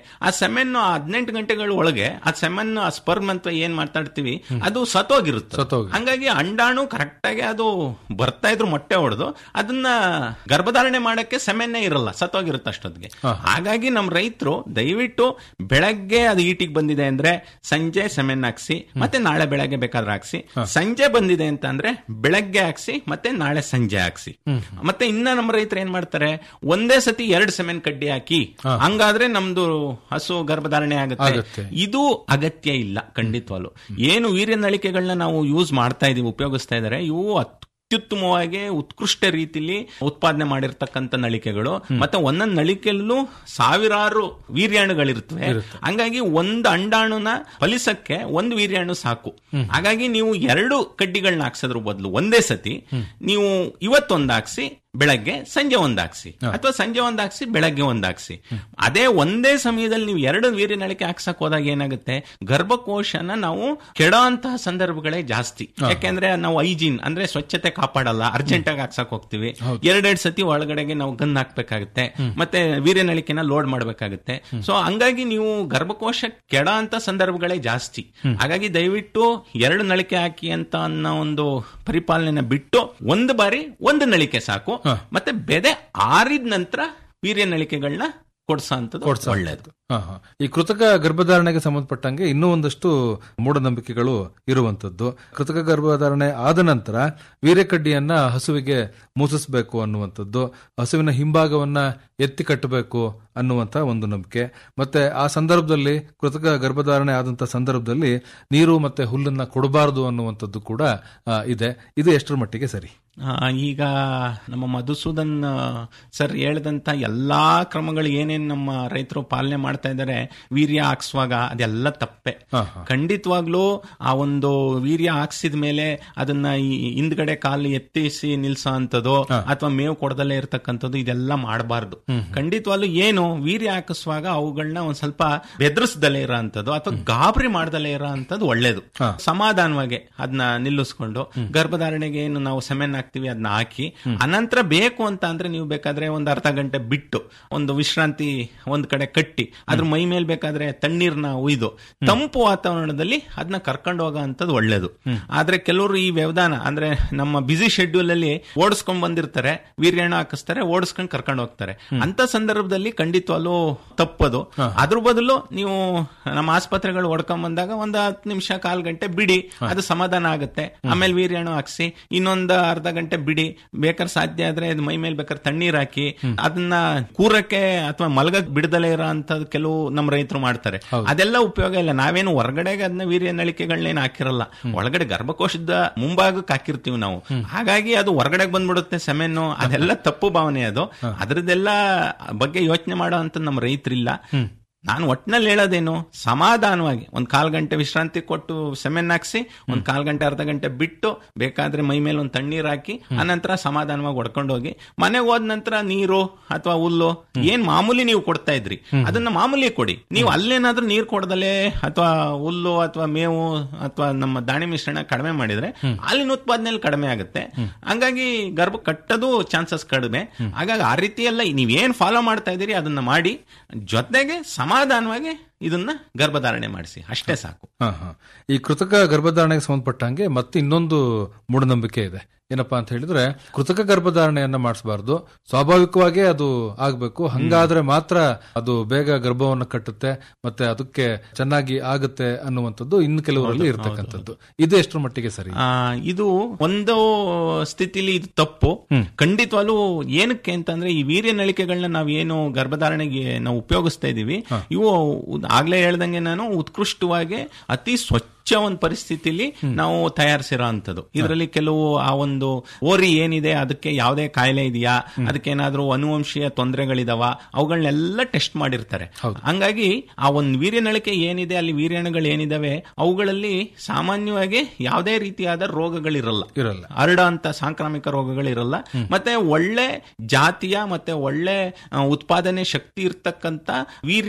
ಆ ಸೆಮೆನ್ ಹದಿನೆಂಟು ಗಂಟೆಗಳ ಒಳಗೆ ಆ ಸೆಮೆನ್ ಆ ಸ್ಪರ್ಮ್ ಅಂತ ಏನ್ ಮಾತಾಡ್ತೀವಿ ಅದು ಸತ್ತೋಗಿರುತ್ತೆ ಸತ್ತೋಗಿ. ಹಂಗಾಗಿ ಅಂಡಾಣು ಕರೆಕ್ಟ್ ಆಗಿ ಅದು ಬರ್ತಾ ಇದ್ರು ಮೊಟ್ಟೆ ಹೊಡೆದು ಅದನ್ನ ಗರ್ಭಧಾರಣೆ ಮಾಡಕ್ಕೆ ಸೆಮೆನ್ನೇ ಇರಲ್ಲ ಸತ್ತೋಗಿರುತ್ತೆ ಅಷ್ಟೊತ್ತಿಗೆ ಹಾಗಾಗಿ ನಮ್ಮ ರೈತರು ದಯವಿಟ್ಟು ಬೆಳಗ್ಗೆ ಅದು ಈಟಿಗೆ ಬಂದಿದೆ ಅಂದ್ರೆ ಸಂಜೆ ಸೆಮೆನ್ ಹಾಕ್ಸಿ ಮತ್ತೆ ನಾಳೆ ಬೆಳಗ್ಗೆ ಬೇಕಾದ್ರೆ ಹಾಕ್ಸಿ ಸಂಜೆ ಬಂದಿದೆ ಅಂತ ಅಂದ್ರೆ ಬೆಳಗ್ಗೆ ಹಾಕ್ಸಿ ಮತ್ತೆ ನಾಳೆ ಸಂಜೆ ಹಾಕ್ಸಿ ಮತ್ತೆ ಇನ್ನ ನಮ್ಮ ರೈತರು ಏನ್ ಮಾಡ್ತಾರೆ ಒಂದೇ ಸತಿ ಎರಡ್ ಸೆಮೆನ್ ಕಡ್ಡಿ ಹಾಕಿ ಹಂಗಾದ್ರೆ ನಮ್ದು ಹಸು ಗರ್ಭಧಾರಣೆ ಆಗುತ್ತೆ. ಆಗುತ್ತೆ ಇದು ಅಗತ್ಯ ಇಲ್ಲ ಖಂಡಿತವಾಗ್ಲು ಏನು ವೀರ್ಯ ನಳಿಕೆಗಳನ್ನ ನಾವು ಯೂಸ್ ಮಾಡ್ತಾ ಇದೀವಿ ಉಪಯೋಗಿಸ್ತಾ ಇದಾರೆ ಇವು ಅತ್ಯುತ್ತಮವಾಗಿ ಉತ್ಕೃಷ್ಟ ರೀತಿಲಿ ಉತ್ಪಾದನೆ ಮಾಡಿರ್ತಕ್ಕಂಥ ನಳಿಕೆಗಳು ಮತ್ತೆ ಒಂದೊಂದು ನಳಿಕೆಯಲ್ಲೂ ಸಾವಿರಾರು ವೀರ್ಯಾಣುಗಳಿರ್ತವೆ ಹಂಗಾಗಿ ಒಂದು ಅಂಡಾಣುನ ಫಲಿಸಕ್ಕೆ ಒಂದು ವೀರ್ಯಾಣು ಸಾಕು ಹಾಗಾಗಿ ನೀವು ಎರಡು ಕಡ್ಡಿಗಳನ್ನ ಹಾಕ್ಸೋದ್ರ ಬದಲು ಒಂದೇ ಸತಿ ನೀವು ಇವತ್ತೊಂದು ಹಾಕ್ಸಿ ಬೆಳಗ್ಗೆ ಸಂಜೆ ಒಂದ್ ಹಾಕ್ಸಿ ಅಥವಾ ಸಂಜೆ ಒಂದ್ ಹಾಕ್ಸಿ ಬೆಳಗ್ಗೆ ಒಂದ್ ಹಾಕ್ಸಿ ಅದೇ ಒಂದೇ ಸಮಯದಲ್ಲಿ ನೀವು ಎರಡು ವೀರ್ಯ ನಳಿಕೆ ಹಾಕ್ಸಕ್ ಹೋದಾಗ ಏನಾಗುತ್ತೆ ಗರ್ಭಕೋಶನ ನಾವು ಕೆಡೋ ಅಂತಹ ಸಂದರ್ಭಗಳೇ ಜಾಸ್ತಿ ಯಾಕೆಂದ್ರೆ ನಾವು ಐಜಿನ್ ಅಂದ್ರೆ ಸ್ವಚ್ಛತೆ ಕಾಪಾಡಲ್ಲ ಅರ್ಜೆಂಟ್ ಆಗಿ ಹಾಕ್ಸಕ್ ಹೋಗ್ತೀವಿ ಎರಡೆರಡು ಸತಿ ಒಳಗಡೆಗೆ ನಾವು ಗನ್ ಹಾಕ್ಬೇಕಾಗುತ್ತೆ ಮತ್ತೆ ವೀರ್ಯ ನಳಿಕೆನ ಲೋಡ್ ಮಾಡ್ಬೇಕಾಗುತ್ತೆ ಸೊ ಹಂಗಾಗಿ ನೀವು ಗರ್ಭಕೋಶ ಕೆಡ ಅಂತ ಸಂದರ್ಭಗಳೇ ಜಾಸ್ತಿ ಹಾಗಾಗಿ ದಯವಿಟ್ಟು ಎರಡು ನಳಿಕೆ ಹಾಕಿ ಅಂತ ಅನ್ನೋ ಒಂದು ಪರಿಪಾಲನೆ ಬಿಟ್ಟು ಒಂದು ಬಾರಿ ಒಂದು ನಳಿಕೆ ಸಾಕು ಮತ್ತೆ ಬೆದೆ ಆರಿದ ನಂತರ ವೀರ್ಯ ನಳಿಕೆಗಳನ್ನ ಕೊಡ್ಸೋ ಅಂತದ್ದು ಒಳ್ಳೇದು ಹಾ, ಹಾ. ಈ ಕೃತಕ ಗರ್ಭಧಾರಣೆಗೆ ಸಂಬಂಧಪಟ್ಟಂಗೆ ಇನ್ನೂ ಒಂದಷ್ಟು ಮೂಢನಂಬಿಕೆಗಳು ಇರುವಂತದ್ದು ಕೃತಕ ಗರ್ಭಧಾರಣೆ ಆದ ನಂತರ ವೀರ್ಯಕಡ್ಡಿಯನ್ನ ಹಸುವಿಗೆ ಮೂಸಿಸಬೇಕು ಅನ್ನುವಂಥದ್ದು ಹಸುವಿನ ಹಿಂಭಾಗವನ್ನ ಎತ್ತಿ ಕಟ್ಟಬೇಕು ಅನ್ನುವಂತ ಒಂದು ನಂಬಿಕೆ ಮತ್ತೆ ಆ ಸಂದರ್ಭದಲ್ಲಿ ಕೃತಕ ಗರ್ಭಧಾರಣೆ ಆದಂತ ಸಂದರ್ಭದಲ್ಲಿ ನೀರು ಮತ್ತೆ ಹುಲ್ಲನ್ನ ಕೊಡಬಾರದು ಅನ್ನುವಂಥದ್ದು ಕೂಡ ಆ, ಇದೆ ಇದು ಎಷ್ಟರ ಮಟ್ಟಿಗೆ ಸರಿ ಆ, ಈಗ ನಮ್ಮ ಮಧುಸೂದನ್ ಆ, ಸರ್ ಹೇಳಿದಂತ ಎಲ್ಲಾ ಕ್ರಮಗಳು ಏನೇನ್ ನಮ್ಮ ರೈತರು ಪಾಲನೆ ಮಾಡ್ತಾ ಇದ್ದಾರೆ ವೀರ್ಯ ಹಾಕ್ಸುವಾಗ ಅದೆಲ್ಲ ತಪ್ಪೆ ಖಂಡಿತವಾಗ್ಲೂ ಆ ಒಂದು ವೀರ್ಯ ಹಾಕ್ಸಿದ ಮೇಲೆ ಅದನ್ನ ಈ ಹಿಂದ್ಗಡೆ ಕಾಲು ಎತ್ತಿಸಿ ನಿಲ್ಸೋ ಅಂತದ್ದು ಅಥವಾ ಮೇವು ಕೊಡದಲ್ಲೇ ಇರ್ತಕ್ಕಂಥದ್ದು ಇದೆಲ್ಲ ಮಾಡಬಾರ್ದು ಖಂಡಿತವಾಗ್ಲೂ ಏನು ವೀರ್ಯ ಹಾಕಿಸುವಾಗ ಅವುಗಳನ್ನ ಒಂದ್ ಸ್ವಲ್ಪ ಬೆದರಿಸ್ದಲೇ ಇರೋ ಅಂತದ್ದು ಅಥವಾ ಗಾಬರಿ ಮಾಡ್ದಲೇ ಇರೋ ಅಂತದ್ದು ಒಳ್ಳೇದು ಸಮಾಧಾನವಾಗಿ ಅದನ್ನ ನಿಲ್ಲಿಸ್ಕೊಂಡು ಗರ್ಭಧಾರಣೆಗೆ ಏನು ನಾವು ಸೆಮೆನ್ ಹಾಕ್ತಿವಿ ಅದನ್ನ ಹಾಕಿ ಅನಂತರ ಬೇಕು ಅಂತ ಅಂದ್ರೆ ನೀವು ಬೇಕಾದ್ರೆ ಒಂದ್ ಅರ್ಧ ಗಂಟೆ ಬಿಟ್ಟು ಒಂದು ವಿಶ್ರಾಂತಿ ಒಂದ್ ಕಡೆ ಕಟ್ಟಿ ಅದ್ರ ಮೈ ಮೇಲೆ ಬೇಕಾದ್ರೆ ತಣ್ಣೀರ್ನ ಉಯ್ದು ತಂಪು ವಾತಾವರಣದಲ್ಲಿ ಅದನ್ನ ಕರ್ಕೊಂಡು ಹೋಗೋ ಅಂತದ್ದು ಒಳ್ಳೇದು ಆದ್ರೆ ಕೆಲವರು ಈ ವ್ಯವಧಾನ ಅಂದ್ರೆ ನಮ್ಮ ಬಿಸಿ ಶೆಡ್ಯೂಲ್ ಅಲ್ಲಿ ಓಡಿಸ್ಕೊಂಡ್ ಬಂದಿರ್ತಾರೆ ವೀರ್ಯಾಣ ಹಾಕಿಸ್ತಾರೆ ಓಡಿಸ್ಕೊಂಡ್ ಕರ್ಕೊಂಡು ಹೋಗ್ತಾರೆ ಅಂತ ಸಂದರ್ಭದಲ್ಲಿ ಖಂಡಿತವಾಗ್ಲೂ ತಪ್ಪದು ಅದ್ರ ಬದಲು ನೀವು ನಮ್ಮ ಆಸ್ಪತ್ರೆಗಳು ಹೊಡ್ಕೊಂಡ್ ಬಂದಾಗ ಒಂದು ಹತ್ತು ನಿಮಿಷ ಕಾಲ್ ಗಂಟೆ ಬಿಡಿ ಅದು ಸಮಾಧಾನ ಆಗುತ್ತೆ ಆಮೇಲೆ ವೀರ್ಯಾಣು ಹಾಕ್ಸಿ ಇನ್ನೊಂದು ಅರ್ಧ ಗಂಟೆ ಬಿಡಿ ಬೇಕಾದ್ರೆ ಸಾಧ್ಯ ಆದ್ರೆ ಅದು ಮೈ ಮೇಲೆ ಬೇಕಾದ್ರೆ ತಣ್ಣೀರ್ ಹಾಕಿ ಅದನ್ನ ಕೂರಕ್ಕೆ ಅಥವಾ ಮಲಗಕ್ ಬಿಡದಲೇ ಇರೋ ಅಂತದ್ ಕೆಲವು ನಮ್ಮ ರೈತರು ಮಾಡ್ತಾರೆ ಅದೆಲ್ಲ ಉಪಯೋಗ ಇಲ್ಲ ನಾವೇನು ಹೊರಗಡೆಗೆ ಅದನ್ನ ವೀರ್ಯ ನಳಿಕೆಗಳನ್ನೇನು ಹಾಕಿರಲ್ಲ ಒಳಗಡೆ ಗರ್ಭಕೋಶದ ಮುಂಭಾಗಕ್ಕೆ ಹಾಕಿರ್ತೀವಿ ನಾವು ಹಾಗಾಗಿ ಅದು ಹೊರಗಡೆ ಬಂದ್ಬಿಡುತ್ತೆ ಸೆಮೆನ್ನು ಅದೆಲ್ಲ ತಪ್ಪು ಭಾವನೆ ಅದು ಅದ್ರದ್ದೆಲ್ಲ ಬಗ್ಗೆ ಯೋಚನೆ ಮಾಡೋ ಅಂತ ನಮ್ಮ ರೈತರಿಲ್ಲ ನಾನು ಒಟ್ನಲ್ಲಿ ಹೇಳೋದೇನು ಸಮಾಧಾನವಾಗಿ ಒಂದ್ ಕಾಲ್ ಗಂಟೆ ವಿಶ್ರಾಂತಿ ಕೊಟ್ಟು ಸೆಮೆನ್ ಹಾಕ್ಸಿ ಒಂದ್ ಕಾಲ್ ಗಂಟೆ ಅರ್ಧ ಗಂಟೆ ಬಿಟ್ಟು ಬೇಕಾದ್ರೆ ಮೈ ಮೇಲೆ ಒಂದ್ ತಣ್ಣೀರ್ ಹಾಕಿ ಆನಂತರ ಸಮಾಧಾನವಾಗಿ ಹೊಡ್ಕೊಂಡು ಹೋಗಿ ಮನೆಗೆ ಹೋದ ನಂತರ ನೀರು ಅಥವಾ ಹುಲ್ಲು ಏನ್ ಮಾಮೂಲಿ ನೀವು ಕೊಡ್ತಾ ಇದ್ರಿ ಅದನ್ನ ಮಾಮೂಲಿ ಕೊಡಿ ನೀವು ಅಲ್ಲೇನಾದ್ರೂ ನೀರ್ ಕೊಡದಲೆ ಅಥವಾ ಹುಲ್ಲು ಅಥವಾ ಮೇವು ಅಥವಾ ನಮ್ಮ ದಾಣಿ ಮಿಶ್ರಣ ಕಡಿಮೆ ಮಾಡಿದ್ರೆ ಹಾಲಿನ ಉತ್ಪಾದನೆಯಲ್ಲಿ ಕಡಿಮೆ ಆಗುತ್ತೆ ಹಂಗಾಗಿ ಗರ್ಭ ಕಟ್ಟೋದು ಚಾನ್ಸಸ್ ಕಡಿಮೆ ಹಾಗಾಗಿ ಆ ರೀತಿ ಎಲ್ಲ ನೀವೇನ್ ಫಾಲೋ ಮಾಡ್ತಾ ಇದೀರಿ ಅದನ್ನ ಮಾಡಿ ಜೊತೆಗೆ ಸಮಾಧಾನವಾಗಿ ಇದನ್ನ ಗರ್ಭಧಾರಣೆ ಮಾಡಿಸಿ ಅಷ್ಟೇ ಸಾಕು ಹಾ, ಹಾ. ಈ ಕೃತಕ ಗರ್ಭಧಾರಣೆಗೆ ಸಂಬಂಧಪಟ್ಟಂಗೆ ಮತ್ತೆ ಇನ್ನೊಂದು ಮೂಢನಂಬಿಕೆ ಇದೆ ಏನಪ್ಪಾ ಅಂತ ಹೇಳಿದ್ರೆ ಕೃತಕ ಗರ್ಭಧಾರಣೆಯನ್ನ ಮಾಡಿಸಬಾರ್ದು ಸ್ವಾಭಾವಿಕವಾಗೇ ಅದು ಆಗ್ಬೇಕು ಹಂಗಾದ್ರೆ ಮಾತ್ರ ಅದು ಬೇಗ ಗರ್ಭವನ್ನು ಕಟ್ಟುತ್ತೆ ಮತ್ತೆ ಅದಕ್ಕೆ ಚೆನ್ನಾಗಿ ಆಗುತ್ತೆ ಅನ್ನುವಂಥದ್ದು ಇನ್ನು ಕೆಲವರಲ್ಲಿ ಇರ್ತಕ್ಕಂಥದ್ದು ಇದು ಎಷ್ಟರ ಮಟ್ಟಿಗೆ ಸರಿ ಆ, ಇದು ಒಂದು ಸ್ಥಿತಿಲಿ ಇದು ತಪ್ಪು ಖಂಡಿತವಾಗ್ಲೂ ಏನಕ್ಕೆ ಅಂತಂದ್ರೆ ಈ ವೀರ್ಯ ನಳಿಕೆಗಳನ್ನ ನಾವೇನು ಗರ್ಭಧಾರಣೆಗೆ ನಾವು ಉಪಯೋಗಿಸ್ತಾ ಇದೀವಿ ಇವು ಉದ್- ಆಗ್ಲೇ ಹೇಳ್ದಂಗೆ ನಾನು ಉತ್ಕೃಷ್ಟವಾಗಿ ಅತಿ ಸ್ವಚ್ಛ ಒಂದು ಪರಿಸ್ಥಿತಿಲಿ ನಾವು ತಯಾರಿಸಿರೋ ಅಂತದ್ದು ಇದರಲ್ಲಿ ಕೆಲವು ಆ ಒಂದು ಓರಿ ಏನಿದೆ ಅದಕ್ಕೆ ಯಾವುದೇ ಕಾಯಿಲೆ ಇದೆಯಾ ಅದಕ್ಕೇನಾದ್ರೂ ಅನುವಂಶೀಯ ತೊಂದರೆಗಳಿದಾವ ಅವುಗಳನ್ನೆಲ್ಲ ಟೆಸ್ಟ್ ಮಾಡಿರ್ತಾರೆ ಹಂಗಾಗಿ ಆ ಒಂದು ವೀರ್ಯನಳಿಕೆ ಏನಿದೆ ಅಲ್ಲಿ ವೀರ್ಯಾಣುಗಳು ಏನಿದಾವೆ ಅವುಗಳಲ್ಲಿ ಸಾಮಾನ್ಯವಾಗಿ ಯಾವುದೇ ರೀತಿಯಾದ ರೋಗಗಳಿರಲ್ಲ ಇರಲ್ಲ ಹರಡ ಅಂತ ಸಾಂಕ್ರಾಮಿಕ ರೋಗಗಳಿರಲ್ಲ ಮತ್ತೆ ಒಳ್ಳೆ ಜಾತಿಯ ಮತ್ತೆ ಒಳ್ಳೆ ಆ, ಉತ್ಪಾದನೆ ಶಕ್ತಿ ಇರ್ತಕ್ಕಂತ ವೀರ್ಯ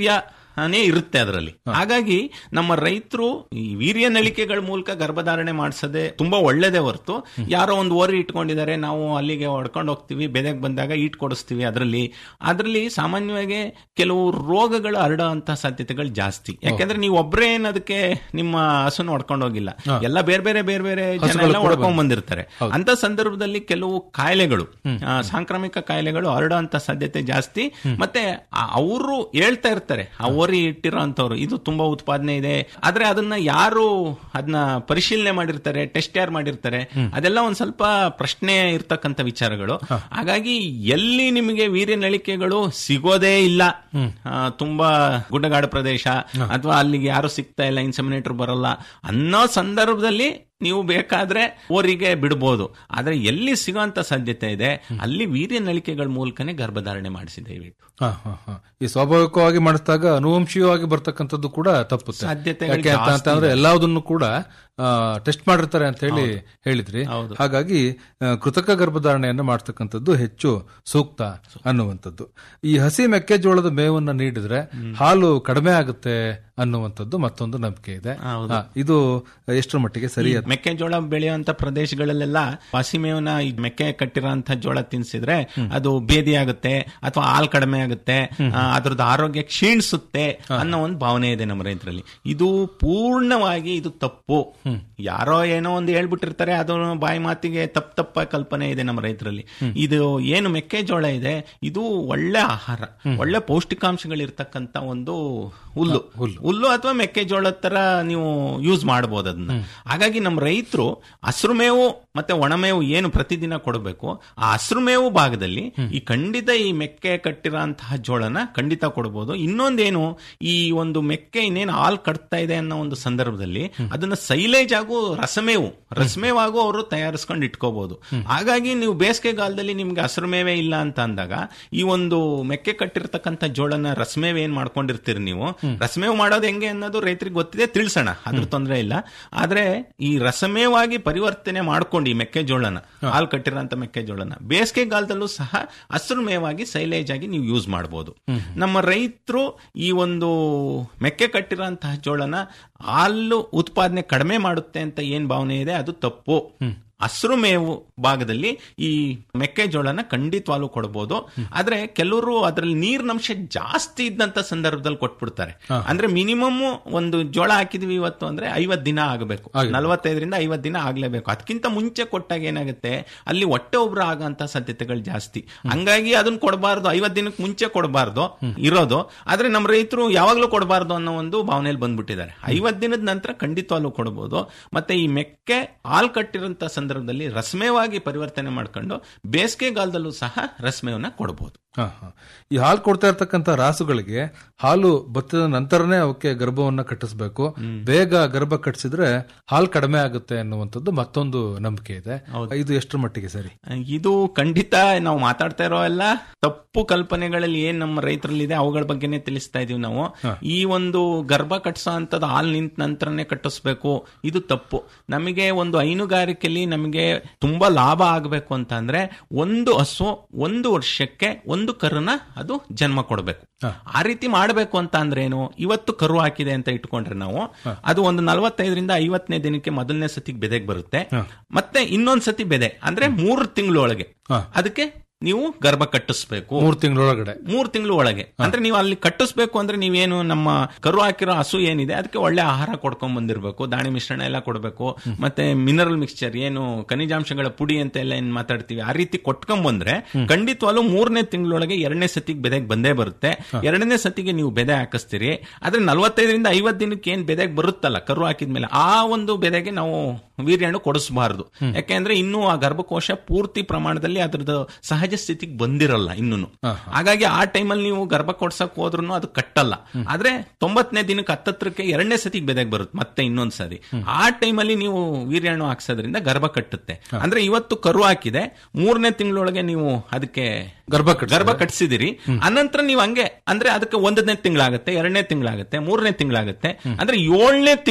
ನೇ ಇರುತ್ತೆ ಅದರಲ್ಲಿ ಹಾಗಾಗಿ ನಮ್ಮ ರೈತರು ಈ ವೀರ್ಯ ನಳಿಕೆಗಳ ಮೂಲಕ ಗರ್ಭಧಾರಣೆ ಮಾಡಿಸದೆ ತುಂಬಾ ಒಳ್ಳೇದೇ ಹೊರತು ಯಾರೋ ಒಂದು ಓರಿ ಇಟ್ಕೊಂಡಿದ್ದಾರೆ ನಾವು ಅಲ್ಲಿಗೆ ಹೊಡ್ಕೊಂಡು ಹೋಗ್ತೀವಿ ಬೆದೆಗೆ ಬಂದಾಗ ಈಟ್ ಕೊಡಿಸ್ತೀವಿ ಅದರಲ್ಲಿ ಅದರಲ್ಲಿ ಸಾಮಾನ್ಯವಾಗಿ ಕೆಲವು ರೋಗಗಳು ಹರಡೋ ಅಂತ ಸಾಧ್ಯತೆಗಳು ಜಾಸ್ತಿ ಯಾಕೆಂದ್ರೆ ನೀವು ಒಬ್ಬರೇ ಏನ್ ಅದಕ್ಕೆ ನಿಮ್ಮ ಹಸುನ ಹೊಡ್ಕೊಂಡು ಹೋಗಿಲ್ಲ ಎಲ್ಲ ಬೇರೆ ಬೇರೆ ಬೇರೆ ಬೇರೆ ಜನ ಹಸುಗಳು ಎಲ್ಲ ಕೂಡ ಹೊಡ್ಕೊಂಡ್ ಬಂದಿರ್ತಾರೆ ಅಂತ ಸಂದರ್ಭದಲ್ಲಿ ಕೆಲವು ಕಾಯಿಲೆಗಳು ಆ, ಸಾಂಕ್ರಾಮಿಕ ಕಾಯಿಲೆಗಳು ಹರಡೋ ಅಂತ ಸಾಧ್ಯತೆ ಜಾಸ್ತಿ ಮತ್ತೆ ಅವರು ಹೇಳ್ತಾ ಇರ್ತಾರೆ ಆ ಓರಿ ಇಟ್ಟಿರೋ ಅಂತವ್ರು ಇದು ತುಂಬಾ ಉತ್ಪಾದನೆ ಇದೆ ಆದ್ರೆ ಅದನ್ನ ಯಾರು ಅದನ್ನ ಪರಿಶೀಲನೆ ಮಾಡಿರ್ತಾರೆ ಟೆಸ್ಟ್ ಯಾರು ಮಾಡಿರ್ತಾರೆ ಅದೆಲ್ಲ ಒಂದ್ ಸ್ವಲ್ಪ ಪ್ರಶ್ನೆ ಇರ್ತಕ್ಕಂಥ ವಿಚಾರಗಳು ಹಾಗಾಗಿ ಎಲ್ಲಿ ನಿಮಗೆ ವೀರ್ಯ ನಳಿಕೆಗಳು ಸಿಗೋದೇ ಇಲ್ಲ ಆ, ತುಂಬಾ ಗುಡ್ಡಗಾಡು ಪ್ರದೇಶ ಅಥವಾ ಅಲ್ಲಿಗೆ ಯಾರು ಸಿಗ್ತಾ ಇಲ್ಲ ಇನ್ಸಮಿನೇಟರ್ ಬರಲ್ಲ ಅನ್ನೋ ಸಂದರ್ಭದಲ್ಲಿ ನೀವು ಬೇಕಾದ್ರೆ ಓರಿಗೆ ಬಿಡ್ಬೋದು ಆದ್ರೆ ಎಲ್ಲಿ ಸಿಗೋಂತ ಸಾಧ್ಯತೆ ಇದೆ ಅಲ್ಲಿ ವೀರ್ಯ ನಳಿಕೆಗಳ ಮೂಲಕನೇ ಗರ್ಭಧಾರಣೆ ಮಾಡಿಸಿ ದಯವಿಟ್ಟು ಹ, ಹ, ಹ. ಈ ಸ್ವಾಭಾವಿಕವಾಗಿ ಮಾಡಿಸಿದಾಗ ಅನುವಂಶೀಯವಾಗಿ ಬರ್ತಕ್ಕಂಥದ್ದು ಕೂಡ ತಪ್ಪುತ್ತೆ ಸಾಧ್ಯತೆಗಳು ಯಾಕೆ ಅಂತ ಜಾಸ್ತಿ ಅಂತಂದ್ರೆ ಇದೆ. ಎಲ್ಲದನ್ನು ಕೂಡ ಟೆಸ್ಟ್ ಮಾಡಿರ್ತಾರೆ ಅಂತ ಹೇಳಿ ಹೇಳಿದ್ರಿ ಹಾಗಾಗಿ ಆ, ಕೃತಕ ಗರ್ಭಧಾರಣೆಯನ್ನು ಮಾಡ್ತಕ್ಕಂಥದ್ದು ಹೆಚ್ಚು ಸೂಕ್ತ ಅನ್ನುವಂಥದ್ದು ಈ ಹಸಿ ಮೆಕ್ಕೆಜೋಳದ ಮೇವನ್ನ ನೀಡಿದ್ರೆ ಹಾಲು ಕಡಿಮೆ ಆಗುತ್ತೆ ಅನ್ನುವಂಥದ್ದು ಮತ್ತೊಂದು ನಂಬಿಕೆ ಇದೆ ಹೌದು. ಆ, ಇದು ಎಷ್ಟರ ಮಟ್ಟಿಗೆ ಸರಿ ಈ ಮೆಕ್ಕೆಜೋಳ ಬೆಳೆಯುವಂತ ಪ್ರದೇಶಗಳಲ್ಲೆಲ್ಲ ಹಸಿಮೇವನ ಈ ಮೆಕ್ಕೆ ಕಟ್ಟಿರೋಂತ ಜೋಳ ತಿನ್ಸಿದ್ರೆ ಅದು ಬೇದಿ ಆಗುತ್ತೆ ಅಥವಾ ಹಾಲ್ ಕಡಿಮೆ ಆಗುತ್ತೆ ಆ, ಅದ್ರದ್ದು ಆರೋಗ್ಯ ಕ್ಷೀಣಿಸುತ್ತೆ ಅನ್ನೋ ಒಂದು ಭಾವನೆ ಇದೆ ನಮ್ಮ ರೈತರಲ್ಲಿ ಇದು ಪೂರ್ಣವಾಗಿ ಇದು ತಪ್ಪು ಯಾರೋ ಏನೋ ಒಂದು ಹೇಳ್ಬಿಟ್ಟಿರ್ತಾರೆ ಅದು ಬಾಯಿ ಮಾತಿಗೆ ತಪ್ಪ ತಪ್ಪ ಕಲ್ಪನೆ ಇದೆ ನಮ್ಮ ರೈತರಲ್ಲಿ ಇದು ಏನು ಮೆಕ್ಕೆಜೋಳ ಇದೆ ಇದು ಒಳ್ಳೆ ಆಹಾರ ಒಳ್ಳೆ ಪೌಷ್ಟಿಕಾಂಶಗಳಿರ್ತಕ್ಕಂತ ಒಂದು ಹುಲ್ಲು ಹುಲ್ಲು ಅಥವಾ ಮೆಕ್ಕೆಜೋಳದ ತರ ನೀವು ಯೂಸ್ ಮಾಡಬಹುದು ಅದನ್ನ ಹಾಗಾಗಿ ನಮ್ಮ ರೈತರು ಹಸಿರು ಮೇವು ಮತ್ತೆ ಒಣಮೇವು ಏನು ಪ್ರತಿದಿನ ಕೊಡಬೇಕು ಆ ಹಸಿರು ಮೇವು ಭಾಗದಲ್ಲಿ ಈ ಖಂಡಿತ ಈ ಮೆಕ್ಕೆ ಕಟ್ಟಿರೋಂತಹ ಜೋಳನ ಖಂಡಿತ ಕೊಡಬಹುದು ಇನ್ನೊಂದೇನು ಈ ಒಂದು ಮೆಕ್ಕೆ ಇನ್ನೇನು ಹಾಲ್ ಕಟ್ತಾ ಇದೆ ಅನ್ನೋ ಒಂದು ಸಂದರ್ಭದಲ್ಲಿ ಅದನ್ನ ಸೈಲೇಜ್ ಆಗು ರಸಮೇವು ರಸಮೇವಾಗೂ ಅವರು ತಯಾರಿಸ್ಕೊಂಡು ಇಟ್ಕೋಬಹುದು ಹಾಗಾಗಿ ನೀವು ಬೇಸಿಗೆಗಾಲದಲ್ಲಿ ನಿಮ್ಗೆ ಹಸಿರು ಮೇವೆ ಇಲ್ಲ ಅಂತ ಅಂದಾಗ ಈ ಒಂದು ಮೆಕ್ಕೆ ಕಟ್ಟಿರ್ತಕ್ಕಂಥ ಜೋಳನ ರಸಮೇವ್ ಏನ್ ಮಾಡ್ಕೊಂಡಿರ್ತೀರಿ ನೀವು ರಸಮೇವ್ ಮಾಡೋದು ಹೆಂಗೆ ಅನ್ನೋದು ರೈತರಿಗೆ ಗೊತ್ತಿದೆ ತಿಳಿಸೋಣ ಅದ್ರ ತೊಂದರೆ ಇಲ್ಲ ಆದ್ರೆ ಈ ರಸಮೇವಾಗಿ ಪರಿವರ್ತನೆ ಮಾಡ್ಕೊಂಡು ಈ ಮೆಕ್ಕೆಜೋಳನ ಹಾಲು ಕಟ್ಟಿರೋಂಥ ಮೆಕ್ಕೆಜೋಳನ ಬೇಸಿಗೆಗಾಲದಲ್ಲೂ ಸಹ ಹಸಿರು ಮೇವಾಗಿ ಸೈಲೇಜ್ ಆಗಿ ನೀವು ಯೂಸ್ ಮಾಡಬಹುದು ನಮ್ಮ ರೈತರು ಈ ಒಂದು ಮೆಕ್ಕೆ ಕಟ್ಟಿರೋಂತಹ ಜೋಳನ ಹಾಲು ಉತ್ಪಾದನೆ ಕಡಿಮೆ ಮಾಡುತ್ತೆ ಅಂತ ಏನ್ ಭಾವನೆ ಇದೆ ಅದು ತಪ್ಪು ಹಸಿರು ಮೇವು ಭಾಗದಲ್ಲಿ ಈ ಮೆಕ್ಕೆಜೋಳನ ಖಂಡಿತವಾಗ್ಲೂ ಕೊಡಬಹುದು ಆದ್ರೆ ಕೆಲವರು ಅದರಲ್ಲಿ ನೀರಿನಂಶ ಜಾಸ್ತಿ ಇದ್ದಂತ ಸಂದರ್ಭದಲ್ಲಿ ಕೊಟ್ಬಿಡ್ತಾರೆ ಅಂದ್ರೆ ಮಿನಿಮಮ್ ಒಂದು ಜೋಳ ಹಾಕಿದ್ವಿ ಇವತ್ತು ಅಂದ್ರೆ ಐವತ್ ದಿನ ಆಗಬೇಕು ನಲವತ್ತೈದರಿಂದ ಐವತ್ ದಿನ ಆಗ್ಲೇಬೇಕು ಅದಕ್ಕಿಂತ ಮುಂಚೆ ಕೊಟ್ಟಾಗ ಏನಾಗುತ್ತೆ ಅಲ್ಲಿ ಹೊಟ್ಟೆ ಒಬ್ರು ಆಗಂತ ಸಾಧ್ಯತೆಗಳು ಜಾಸ್ತಿ ಹಂಗಾಗಿ ಅದನ್ನ ಕೊಡಬಾರ್ದು ಐವತ್ ದಿನಕ್ಕೆ ಮುಂಚೆ ಕೊಡಬಾರ್ದು ಇರೋದು ಆದ್ರೆ ನಮ್ಮ ರೈತರು ಯಾವಾಗ್ಲೂ ಕೊಡಬಾರ್ದು ಅನ್ನೋ ಒಂದು ಭಾವನೆಯಲ್ಲಿ ಬಂದ್ಬಿಟ್ಟಿದ್ದಾರೆ ಐವತ್ ದಿನದ ನಂತರ ಖಂಡಿತವಾಗ್ಲೂ ಕೊಡಬಹುದು ಮತ್ತೆ ಈ ಮೆಕ್ಕೆ ಹಾಲ್ ಕಟ್ಟಿರೋಂತ ಸಂದರ್ಭದಲ್ಲಿ ರಸಮೇವಾಗಿ ಪರಿವರ್ತನೆ ಮಾಡ್ಕೊಂಡು ಬೇಸಿಗೆಗಾಲದಲ್ಲೂ ಸಹ ರಸಮೇವನ್ನ ಕೊಡಬಹುದು ಹ, ಹ. ಈ ಹಾಲು ಕೊಡ್ತಾ ಇರ್ತಕ್ಕಂಥ ರಾಸುಗಳಿಗೆ ಹಾಲು ಬತ್ತದ ನಂತರನೇ ಅವಕ್ಕೆ ಗರ್ಭವನ್ನ ಕಟ್ಟಿಸ್ಬೇಕು ಬೇಗ ಗರ್ಭ ಕಟ್ಟಿಸಿದ್ರೆ ಹಾಲು ಕಡಿಮೆ ಆಗುತ್ತೆ ಅನ್ನುವಂಥದ್ದು ಮತ್ತೊಂದು ನಂಬಿಕೆ ಇದೆ ಇದು ಎಷ್ಟರ ಮಟ್ಟಿಗೆ ಸರಿ ಇದು ಖಂಡಿತ ನಾವು ಮಾತಾಡ್ತಾ ಇರೋ ಎಲ್ಲ ತಪ್ಪು ಕಲ್ಪನೆಗಳಲ್ಲಿ ಏನ್ ನಮ್ಮ ರೈತರಲ್ಲಿ ಇದೆ ಅವುಗಳ ಬಗ್ಗೆನೇ ತಿಳಿಸ್ತಾ ಇದೀವಿ ನಾವು ಈ ಒಂದು ಗರ್ಭ ಕಟ್ಟಿಸೋ ಅಂತದ್ದು ಹಾಲು ನಿಂತ ನಂತರನೇ ಕಟ್ಟಿಸ್ಬೇಕು ಇದು ತಪ್ಪು ನಮಗೆ ಒಂದು ಹೈನುಗಾರಿಕೆಯಲ್ಲಿ ನಮಗೆ ತುಂಬಾ ಲಾಭ ಆಗಬೇಕು ಅಂತ ಅಂದ್ರೆ ಒಂದು ಹಸು ಒಂದು ವರ್ಷಕ್ಕೆ ಒಂದು ಕರುನ ಅದು ಜನ್ಮ ಕೊಡಬೇಕು ಆ ರೀತಿ ಮಾಡಬೇಕು ಅಂತ ಅಂದ್ರೆ ಏನು ಇವತ್ತು ಕರು ಹಾಕಿದೆ ಅಂತ ಇಟ್ಕೊಂಡ್ರೆ ನಾವು ಅದು ಒಂದು ನಲವತ್ತೈದರಿಂದ ಐವತ್ತನೇ ದಿನಕ್ಕೆ ಮೊದಲನೇ ಸತಿಗೆ ಬೆದೆಗೆ ಬರುತ್ತೆ ಮತ್ತೆ ಇನ್ನೊಂದ್ ಸತಿ ಬೆದೆ ಅಂದ್ರೆ ಮೂರು ತಿಂಗಳೊಳಗೆ ಅದಕ್ಕೆ ನೀವು ಗರ್ಭ ಕಟ್ಟಿಸ್ಬೇಕು ಮೂರ್ ತಿಂಗಳೊಳಗಡೆ ಮೂರ್ ತಿಂಗಳು ಒಳಗೆ ಅಂದ್ರೆ ನೀವು ಅಲ್ಲಿ ಕಟ್ಟಿಸ್ಬೇಕು ಅಂದ್ರೆ ನೀವೇನು ನಮ್ಮ ಕರು ಹಾಕಿರೋ ಹಸು ಏನಿದೆ ಅದಕ್ಕೆ ಒಳ್ಳೆ ಆಹಾರ ಕೊಡ್ಕೊಂಡ್ ಬಂದಿರ್ಬೇಕು ದಾಣಿ ಮಿಶ್ರಣ ಎಲ್ಲ ಕೊಡಬೇಕು ಮತ್ತೆ ಮಿನರಲ್ ಮಿಕ್ಸ್ಚರ್ ಏನು ಖನಿಜಾಂಶಗಳ ಪುಡಿ ಅಂತ ಎಲ್ಲ ಏನ್ ಮಾತಾಡ್ತೀವಿ ಆ ರೀತಿ ಕೊಟ್ಕೊಂಡ್ ಬಂದ್ರೆ ಖಂಡಿತವಾಗ್ಲೂ ಮೂರನೇ ತಿಂಗಳೊಳಗೆ ಎರಡನೇ ಸತಿಗೆ ಬೆದೆಗೆ ಬಂದೇ ಬರುತ್ತೆ ಎರಡನೇ ಸತಿಗೆ ನೀವು ಬೆದೆ ಹಾಕಿಸ್ತೀರಿ ಆದ್ರೆ ನಲವತ್ತೈದರಿಂದ ಐವತ್ ದಿನಕ್ಕೆ ಏನ್ ಬೆದೆಗೆ ಬರುತ್ತಲ್ಲ ಕರು ಹಾಕಿದ್ಮೇಲೆ ಆ ಒಂದು ಬೆದೆಗೆ ನಾವು ವೀರ್ಯಾಣು ಕೊಡಿಸಬಾರದು ಯಾಕೆಂದ್ರೆ ಇನ್ನೂ ಆ ಗರ್ಭಕೋಶ ಪೂರ್ತಿ ಪ್ರಮಾಣದಲ್ಲಿ ಅದ್ರದ್ದು ಸಹಜ ಸ್ಥಿತಿಗೆ ಬಂದಿರಲ್ಲ ಇನ್ನೂ ಹಾಗಾಗಿ ಆ ಟೈಮಲ್ಲಿ ನೀವು ಗರ್ಭ ಕೊಡ್ಸಕ್ ಹೋದ್ರು ಅದು ಕಟ್ಟಲ್ಲ ಆದ್ರೆ ತೊಂಬತ್ತನೇ ದಿನಕ್ಕೆ ಹತ್ತತ್ರಕ್ಕೆ ಎರಡನೇ ಸತಿಗೆ ಬೆದೆಗೆ ಬರುತ್ತೆ ಮತ್ತೆ ಇನ್ನೊಂದ್ ಸರಿ ಆ ಟೈಮಲ್ಲಿ ನೀವು ವೀರ್ಯಾಣು ಹಾಕ್ಸೋದ್ರಿಂದ ಗರ್ಭ ಕಟ್ಟುತ್ತೆ ಅಂದ್ರೆ ಇವತ್ತು ಕರು ಹಾಕಿದೆ ಮೂರನೇ ತಿಂಗಳೊಳಗೆ ನೀವು ಅದಕ್ಕೆ ಗರ್ಭ ಗರ್ಭ ಕಟ್ಸಿದಿರಿ ಅನಂತರ ನೀವು ಹಂಗೆ ಅಂದ್ರೆ ಅದಕ್ಕೆ ಒಂದನೇ ತಿಂಗಳಾಗತ್ತೆ ಎರಡನೇ ತಿಂಗಳಾಗತ್ತೆ ಮೂರನೇ ತಿಂಗಳಾಗತ್ತೆ ಅಂದ್ರೆ ಏಳನೇ ತಿಂಗಳು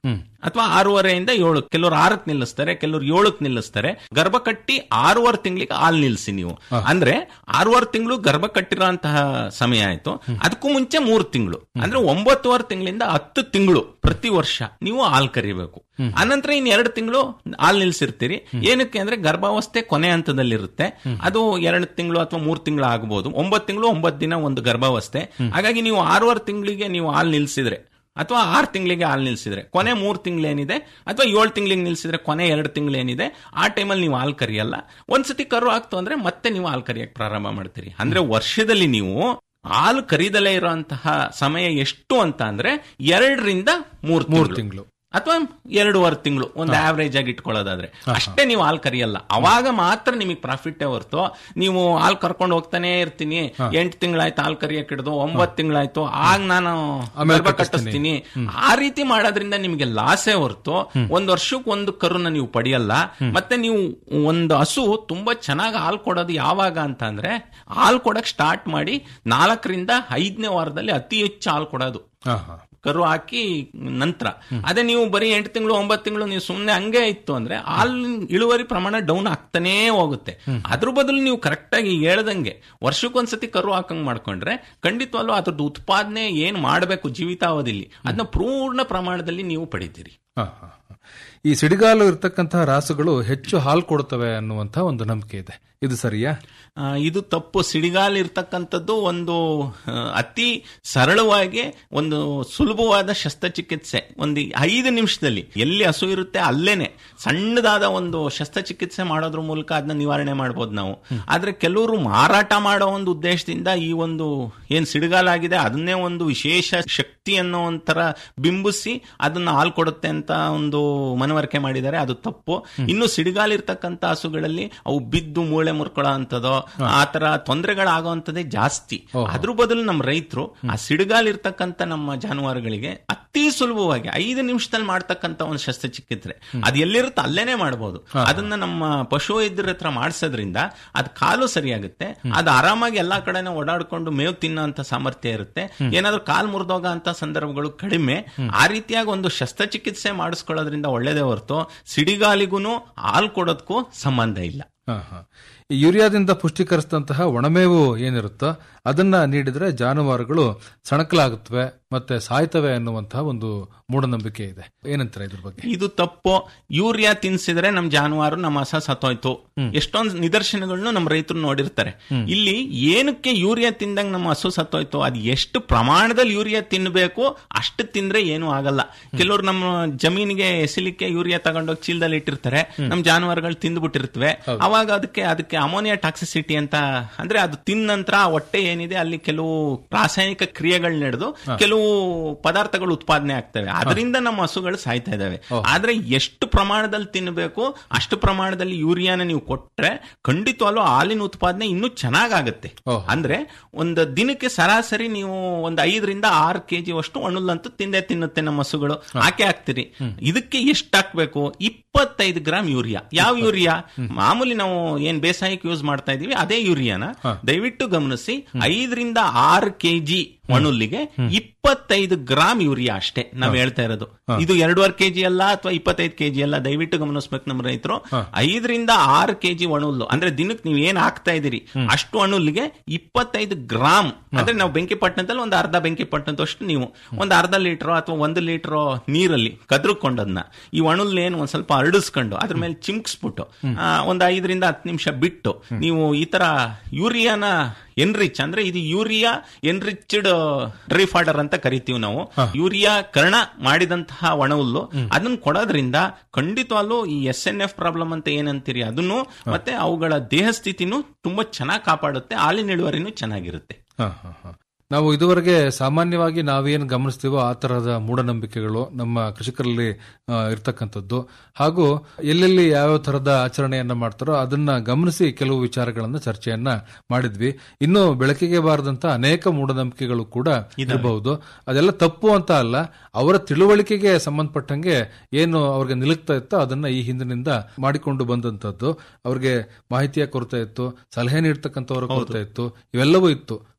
ಅಥವಾ ಆರೂವರೆಯಿಂದ ಏಳು ಕೆಲವರು ಆರಕ್ಕೆ ನಿಲ್ಲಿಸ್ತಾರೆ ಕೆಲವರು ಏಳಕ್ಕೆ ನಿಲ್ಲಿಸ್ತಾರೆ ಗರ್ಭ ಕಟ್ಟಿ ಆರೂವರೆ ತಿಂಗಳಿಗೆ ಹಾಲ್ ನಿಲ್ಲಿಸಿ ನೀವು ಅಂದ್ರೆ ಆರೂವರೆ ತಿಂಗಳು ಗರ್ಭ ಕಟ್ಟಿರೋಂತಹ ಸಮಯ ಆಯ್ತು ಅದಕ್ಕೂ ಮುಂಚೆ ಮೂರು ತಿಂಗಳು ಅಂದ್ರೆ ಒಂಬತ್ತುವರೆ ತಿಂಗಳಿಂದ ಹತ್ತು ತಿಂಗಳು ಪ್ರತಿ ವರ್ಷ ನೀವು ಹಾಲ್ ಕರಿಬೇಕು ಅನಂತರ ಇನ್ ಎರಡು ತಿಂಗಳು ಹಾಲ್ ನಿಲ್ಸಿರ್ತೀರಿ ಏನಕ್ಕೆ ಅಂದ್ರೆ ಗರ್ಭಾವಸ್ಥೆ ಕೊನೆ ಹಂತದಲ್ಲಿರುತ್ತೆ ಅದು ಎರಡು ತಿಂಗಳು ಅಥವಾ ಮೂರು ತಿಂಗಳು ಆಗಬಹುದು ಒಂಬತ್ತು ತಿಂಗಳು ಒಂಬತ್ತು ದಿನ ಒಂದು ಗರ್ಭಾವಸ್ಥೆ ಹಾಗಾಗಿ ನೀವು ಆರೂವರೆ ತಿಂಗಳಿಗೆ ನೀವು ಹಾಲ್ ನಿಲ್ಸಿದ್ರೆ ಅಥವಾ ಆರು ತಿಂಗಳಿಗೆ ಹಾಲು ನಿಲ್ಸಿದ್ರೆ ಕೊನೆ ಮೂರು ತಿಂಗಳು ಏನಿದೆ ಅಥವಾ ಏಳು ತಿಂಗಳಿಗೆ ನಿಲ್ಸಿದ್ರೆ ಕೊನೆ ಎರಡು ತಿಂಗಳು ಏನಿದೆ ಆ ಟೈಮಲ್ಲಿ ನೀವು ಹಾಲು ಕರಿಯಲ್ಲ ಒಂದ್ಸತಿ ಕರು ಆಗ್ತು ಅಂದ್ರೆ ಮತ್ತೆ ನೀವು ಹಾಲು ಕರಿಯಕ್ಕೆ ಪ್ರಾರಂಭ ಮಾಡ್ತೀರಿ ಅಂದ್ರೆ ವರ್ಷದಲ್ಲಿ ನೀವು ಹಾಲು ಕರೀದಲೇ ಇರುವಂತಹ ಸಮಯ ಎಷ್ಟು ಅಂತ ಅಂದ್ರೆ ಎರಡರಿಂದ ಮೂರು ಮೂರು ತಿಂಗಳು ಅಥವಾ ಎರಡೂವರೆ ತಿಂಗಳು ಒಂದು ಆವರೇಜ್ ಆಗಿ ಇಟ್ಕೊಳ್ಳೋದಾದ್ರೆ ಅಷ್ಟೇ ನೀವು ಹಾಲು ಕರಿಯಲ್ಲ ಅವಾಗ ಮಾತ್ರ ನಿಮಗೆ ಪ್ರಾಫಿಟ್ ಹೊರ್ತು ನೀವು ಹಾಲು ಕರ್ಕೊಂಡು ಹೋಗ್ತಾನೆ ಇರ್ತೀನಿ ಎಂಟು ತಿಂಗಳಾಯ್ತು ಹಾಲು ಕರಿಯಕ್ಕೆ ಹಿಡಿದು ಒಂಬತ್ತು ತಿಂಗಳಾಯ್ತು ಆಗ ನಾನು ಆಮೇಲೆ ಗರ್ಭ ಕಟ್ಟಿಸ್ತೀನಿ. ಕಟ್ಟಿಸ್ತೀನಿ ಆ ರೀತಿ ಮಾಡೋದ್ರಿಂದ ನಿಮಗೆ ಲಾಸೇ ಹೊರ್ತು ಒಂದು ವರ್ಷಕ್ಕೆ ಒಂದು ಕರುನ ನೀವು ಪಡೆಯಲ್ಲ ಮತ್ತೆ ನೀವು ಒಂದು ಹಸು ತುಂಬಾ ಚೆನ್ನಾಗಿ ಹಾಲು ಕೊಡೋದು ಯಾವಾಗ ಅಂತ ಅಂದ್ರೆ ಹಾಲು ಕೊಡಕ್ ಸ್ಟಾರ್ಟ್ ಮಾಡಿ ನಾಲ್ಕರಿಂದ ಐದನೇ ವಾರದಲ್ಲಿ ಅತಿ ಹೆಚ್ಚು ಹಾಲು ಕೊಡೋದು ಹಾ ಹಾ ಕರು ಹಾಕಿ ನಂತರ ಅದೇ ನೀವು ಬರೀ ಎಂಟು ತಿಂಗಳು ಒಂಬತ್ತು ತಿಂಗಳು ನೀವು ಸುಮ್ಮನೆ ಹಂಗೆ ಇತ್ತು ಅಂದ್ರೆ ಹಾಲಿನ ಇಳುವರಿ ಪ್ರಮಾಣ ಡೌನ್ ಆಗ್ತಾನೇ ಹೋಗುತ್ತೆ ಅದ್ರ ಬದಲು ನೀವು ಕರೆಕ್ಟ್ ಆಗಿ ಹೇಳ್ದಂಗೆ ವರ್ಷಕ್ಕೊಂದ್ಸತಿ ಕರು ಹಾಕಂಗ್ ಮಾಡ್ಕೊಂಡ್ರೆ ಖಂಡಿತವಾಗ್ಲೂ ಅದ್ರದ್ದು ಉತ್ಪಾದನೆ ಏನ್ ಮಾಡಬೇಕು ಜೀವಿತಾವಧಿಲಿ ಅದನ್ನ ಪೂರ್ಣ ಪ್ರಮಾಣದಲ್ಲಿ ನೀವು ಪಡಿತೀರಿ ಹಾ, ಹಾ, ಹಾ. ಈ ಸಿಡಿಗಾಲು ಇರ್ತಕ್ಕಂತಹ ರಾಸುಗಳು ಹೆಚ್ಚು ಹಾಲು ಕೊಡ್ತವೆ ಅನ್ನುವಂತಹ ಒಂದು ನಂಬಿಕೆ ಇದೆ ಇದು ಸರಿಯಾ ಆ, ಇದು ತಪ್ಪು ಸಿಡಿಗಾಲ್ ಇರ್ತಕ್ಕಂಥದ್ದು ಒಂದು ಆ, ಅತಿ ಸರಳವಾಗಿ ಒಂದು ಸುಲಭವಾದ ಶಸ್ತ್ರಚಿಕಿತ್ಸೆ ಒಂದು ಐದು ನಿಮಿಷದಲ್ಲಿ ಎಲ್ಲಿ ಹಸು ಇರುತ್ತೆ ಅಲ್ಲೇನೆ ಸಣ್ಣದಾದ ಒಂದು ಶಸ್ತ್ರಚಿಕಿತ್ಸೆ ಮಾಡೋದ್ರ ಮೂಲಕ ಅದನ್ನ ನಿವಾರಣೆ ಮಾಡ್ಬೋದು ನಾವು ಆದ್ರೆ ಕೆಲವರು ಮಾರಾಟ ಮಾಡೋ ಒಂದು ಉದ್ದೇಶದಿಂದ ಈ ಒಂದು ಏನ್ ಸಿಡಿಗಾಲಾಗಿದೆ ಅದನ್ನೇ ಒಂದು ವಿಶೇಷ ಶಕ್ತಿ ಅನ್ನೋ ಒಂಥರ ಬಿಂಬಿಸಿ ಅದನ್ನ ಹಾಲು ಕೊಡುತ್ತೆ ಅಂತ ಒಂದು ಮನವರಿಕೆ ಮಾಡಿದ್ದಾರೆ ಅದು ತಪ್ಪು ಇನ್ನು ಸಿಡಿಗಾಲಿರ್ತಕ್ಕಂಥ ಹಸುಗಳಲ್ಲಿ ಅವು ಬಿದ್ದು ಮೂಳೆ ಮುರ್ಕೊಳ್ಳೋ ಅಂತದೋ ಆ ತರ ತೊಂದರೆಗಳಾಗುವಂತದೇ ಜಾಸ್ತಿ ಅದ್ರ ಬದಲು ನಮ್ಮ ರೈತರು ಆ ಸಿಡಿಗಾಲಿರ್ತಕ್ಕಂಥ ನಮ್ಮ ಜಾನುವಾರುಗಳಿಗೆ ಅತಿ ಸುಲಭವಾಗಿ ಐದು ನಿಮಿಷದಲ್ಲಿ ಮಾಡ್ತಕ್ಕಂಥ ಒಂದು ಶಸ್ತ್ರಚಿಕಿತ್ಸೆ ಅದು ಎಲ್ಲಿರುತ್ತೆ ಅಲ್ಲೇನೆ ಮಾಡಬಹುದು ಅದನ್ನ ನಮ್ಮ ಪಶು ವೈದ್ಯರ ಹತ್ರ ಮಾಡಿಸೋದ್ರಿಂದ ಅದ್ ಕಾಲು ಸರಿಯಾಗುತ್ತೆ ಅದು ಆರಾಮಾಗಿ ಎಲ್ಲಾ ಕಡೆನೂ ಓಡಾಡ್ಕೊಂಡು ಮೇವು ತಿನ್ನೋಂತ ಸಾಮರ್ಥ್ಯ ಇರುತ್ತೆ ಏನಾದ್ರೂ ಕಾಲ್ ಮುರಿದೋಗ ಅಂತ ಸಂದರ್ಭಗಳು ಕಡಿಮೆ ಆ ರೀತಿಯಾಗಿ ಒಂದು ಶಸ್ತ್ರಚಿಕಿತ್ಸೆ ಮಾಡಿಸ್ಕೊಳ್ಳೋದ್ರಿಂದ ಒಳ್ಳೇದೇ ಹೊರತು ಸಿಡಿಗಾಲಿಗೂ ಹಾಲು ಕೊಡೋದಕ್ಕೂ ಸಂಬಂಧ ಇಲ್ಲ ಹಾ, ಹಾ. ಈ ಯೂರಿಯಾದಿಂದ ಪುಷ್ಟೀಕರಿಸಿದಂತಹ ಒಣಮೇವು ಏನಿರುತ್ತೋ ಅದನ್ನ ನೀಡಿದ್ರೆ ಜಾನುವಾರುಗಳು ಸಣಕಲಾಗುತ್ತವೆ ಮತ್ತೆ ಸಾಯ್ತವೆ ಅನ್ನುವಂತಹ ಒಂದು ಮೂಢನಂಬಿಕೆ ಇದೆ ಏನಂತಾರೆ ಇದ್ರ ಬಗ್ಗೆ ಇದು ತಪ್ಪು ಯೂರಿಯಾ ತಿನ್ಸಿದ್ರೆ ನಮ್ ಜಾನುವಾರು ನಮ್ಮ ಹಸ ಸತ್ತೋಯ್ತು ಎಷ್ಟೊಂದು ನಿದರ್ಶನಗಳನ್ನು ನಮ್ಮ ರೈತರು ನೋಡಿರ್ತಾರೆ ಇಲ್ಲಿ ಏನಕ್ಕೆ ಯೂರಿಯಾ ತಿಂದಂಗ್ ನಮ್ಮ ಹಸು ಸತ್ತೋಯ್ತು ಅದು ಎಷ್ಟು ಪ್ರಮಾಣದಲ್ಲಿ ಯೂರಿಯಾ ತಿನ್ಬೇಕು ಅಷ್ಟು ತಿಂದ್ರೆ ಏನು ಆಗಲ್ಲ ಕೆಲವರು ನಮ್ಮ ಜಮೀನಿಗೆ ಎಸಿಲಿಕ್ಕೆ ಯೂರಿಯಾ ತಗೊಂಡೋಗಿ ಚೀಲದಲ್ಲಿ ಇಟ್ಟಿರ್ತಾರೆ ನಮ್ಮ ಜಾನುವಾರುಗಳು ತಿಂದ್ಬಿಟ್ಟಿರ್ತವೆ ಅವಾಗ ಅದಕ್ಕೆ ಅದಕ್ಕೆ ಅಮೋನಿಯಾ ಟಾಕ್ಸಿಸಿಟಿ ಅಂತ ಅಂದ್ರೆ ಅದು ತಿಂದ ನಂತರ ಆ ಹೊಟ್ಟೆ ಏನಿದೆ ಅಲ್ಲಿ ಕೆಲವು ರಾಸಾಯನಿಕ ಕ್ರಿಯೆಗಳು ನಡೆದು ಕೆಲವು ಪದಾರ್ಥಗಳು ಉತ್ಪಾದನೆ ಆಗ್ತವೆ ಅದರಿಂದ ನಮ್ಮ ಹಸುಗಳು ಸಾಯ್ತಾ ಇದಾವೆ ಆದ್ರೆ ಎಷ್ಟು ಪ್ರಮಾಣದಲ್ಲಿ ತಿನ್ನಬೇಕು ಅಷ್ಟು ಪ್ರಮಾಣದಲ್ಲಿ ಯೂರಿಯಾನ ನೀವು ಕೊಟ್ರೆ ಖಂಡಿತವಾಗ್ಲೂ ಹಾಲಿನ ಉತ್ಪಾದನೆ ಇನ್ನೂ ಚೆನ್ನಾಗಾಗುತ್ತೆ ಅಂದ್ರೆ ಒಂದು ದಿನಕ್ಕೆ ಸರಾಸರಿ ನೀವು ಒಂದು ಐದರಿಂದ ಆರು ಕೆಜಿ ಅಷ್ಟು ಒಣುಲ್ಲಂತೂ ತಿಂದೇ ತಿನ್ನುತ್ತೆ ನಮ್ಮ ಹಸುಗಳು ಹಾಕಿ ಹಾಕ್ತಿರಿ ಇದಕ್ಕೆ ಎಷ್ಟು ಹಾಕ್ಬೇಕು ಇಪ್ಪತ್ತೈದು ಗ್ರಾಮ್ ಯೂರಿಯಾ ಯಾವ ಯೂರಿಯಾ ಮಾಮೂಲಿ ನಾವು ಏನ್ ಬೇಸಾಯಕ್ಕೆ ಯೂಸ್ ಮಾಡ್ತಾ ಇದೀವಿ ಅದೇ ಯೂರಿಯಾನ ದಯವಿಟ್ಟು ಗಮನಿಸಿ ಐದರಿಂದ ಆರು ಕೆಜಿ ಒಣುಲ್ಲಿಗೆ ಇಪ್ಪತ್ತೈದು ಗ್ರಾಮ್ ಯೂರಿಯಾ ಅಷ್ಟೇ ನಾವ್ ಹೇಳ್ತಾ ಇರೋದು ಇದು ಎರಡೂವರೆ ಕೆಜಿ ಅಲ್ಲ ಅಥವಾ ಇಪ್ಪತ್ತೈದು ಕೆಜಿ ಅಲ್ಲ ದಯವಿಟ್ಟು ಗಮನಿಸ್ಬೇಕು ನಮ್ಮ ರೈತರು ಐದರಿಂದ ಆರು ಕೆಜಿ ಒಣುಲ್ಲು ಅಂದ್ರೆ ದಿನಕ್ಕೆ ನೀವು ಏನ್ ಹಾಕ್ತಾ ಇದೀರಿ ಅಷ್ಟು ಒಣುಲ್ಲಿಗೆ ಇಪ್ಪತ್ತೈದು ಗ್ರಾಮ್ ಅಂದ್ರೆ ನಾವು ಬೆಂಕಿಪಟ್ಟಣದಲ್ಲಿ ಒಂದು ಅರ್ಧ ಬೆಂಕಿಪಟ್ಟಣದಷ್ಟು ನೀವು ಒಂದು ಅರ್ಧ ಲೀಟರ್ ಅಥವಾ ಒಂದು ಲೀಟರ್ ನೀರಲ್ಲಿ ಕದ್ರುಕೊಂಡದ್ನ ಈ ಒಣುಲ್ ಏನು ಒಂದ್ ಸ್ವಲ್ಪ ಹರಡಿಸ್ಕೊಂಡು ಅದ್ರ ಮೇಲೆ ಚಿಮ್ಕ್ಸ್ಬಿಟ್ಟು ಆ, ಒಂದು ಐದರಿಂದ ಹತ್ತು ನಿಮಿಷ ಬಿಟ್ಟು ನೀವು ಈ ತರ ಯೂರಿಯಾನ ಎನ್ರಿಚ್ ಅಂದ್ರೆ ಇದು ಯೂರಿಯಾ ಎನ್ರಿಚ್ಡ್ ಡ್ರೈ ಫಾಡರ್ ಅಂತ ಕರಿತೀವಿ ನಾವು ಯೂರಿಯಾ ಕರ್ಣ ಮಾಡಿದಂತಹ ಒಣ ಹುಲ್ಲು ಅದನ್ನ ಕೊಡೋದ್ರಿಂದ ಖಂಡಿತವಾಗ್ಲೂ ಈ ಎಸ್ ಎನ್ ಎಫ್ ಪ್ರಾಬ್ಲಮ್ ಅಂತ ಏನಂತೀರಿ ಅದನ್ನು ಮತ್ತೆ ಅವುಗಳ ದೇಹ ಸ್ಥಿತಿನೂ ತುಂಬಾ ಚೆನ್ನಾಗಿ ಕಾಪಾಡುತ್ತೆ ಹಾಲಿನ ಇಳುವರಿನೂ ಚೆನ್ನಾಗಿರುತ್ತೆ ಹ, ಹ, ಹ. ನಾವು ಇದುವರೆಗೆ ಸಾಮಾನ್ಯವಾಗಿ ನಾವೇನು ಗಮನಿಸ್ತೀವೋ ಆ ತರಹದ ಮೂಢನಂಬಿಕೆಗಳು ನಮ್ಮ ಕೃಷಿಕರಲ್ಲಿ ಆ, ಇರ್ತಕ್ಕಂಥದ್ದು ಹಾಗೂ ಎಲ್ಲೆಲ್ಲಿ ಯಾವ್ಯಾವ ತರಹದ ಆಚರಣೆಯನ್ನ ಮಾಡ್ತಾರೋ ಅದನ್ನ ಗಮನಿಸಿ ಕೆಲವು ವಿಚಾರಗಳನ್ನ ಚರ್ಚೆಯನ್ನ ಮಾಡಿದ್ವಿ ಇನ್ನು ಬೆಳಕಿಗೆ ಬಾರದಂತ ಅನೇಕ ಮೂಢನಂಬಿಕೆಗಳು ಕೂಡ ಇರಬಹುದು ಅದೆಲ್ಲ ತಪ್ಪು ಅಂತ ಅಲ್ಲ ಅವರ ತಿಳುವಳಿಕೆಗೆ ಸಂಬಂಧಪಟ್ಟಂಗೆ ಏನು ಅವ್ರಿಗೆ ನಿಲುಕ್ತಾ ಇತ್ತೋ ಅದನ್ನ ಈ ಹಿಂದಿನಿಂದ ಮಾಡಿಕೊಂಡು ಬಂದಂತದ್ದು ಅವ್ರಿಗೆ ಮಾಹಿತಿಯ ಕೊರತೆ ಇತ್ತು ಸಲಹೆ ನೀಡ್ತಕ್ಕಂಥವರ ಕೊರತೆ ಇತ್ತು ಇವೆಲ್ಲವೂ ಇತ್ತು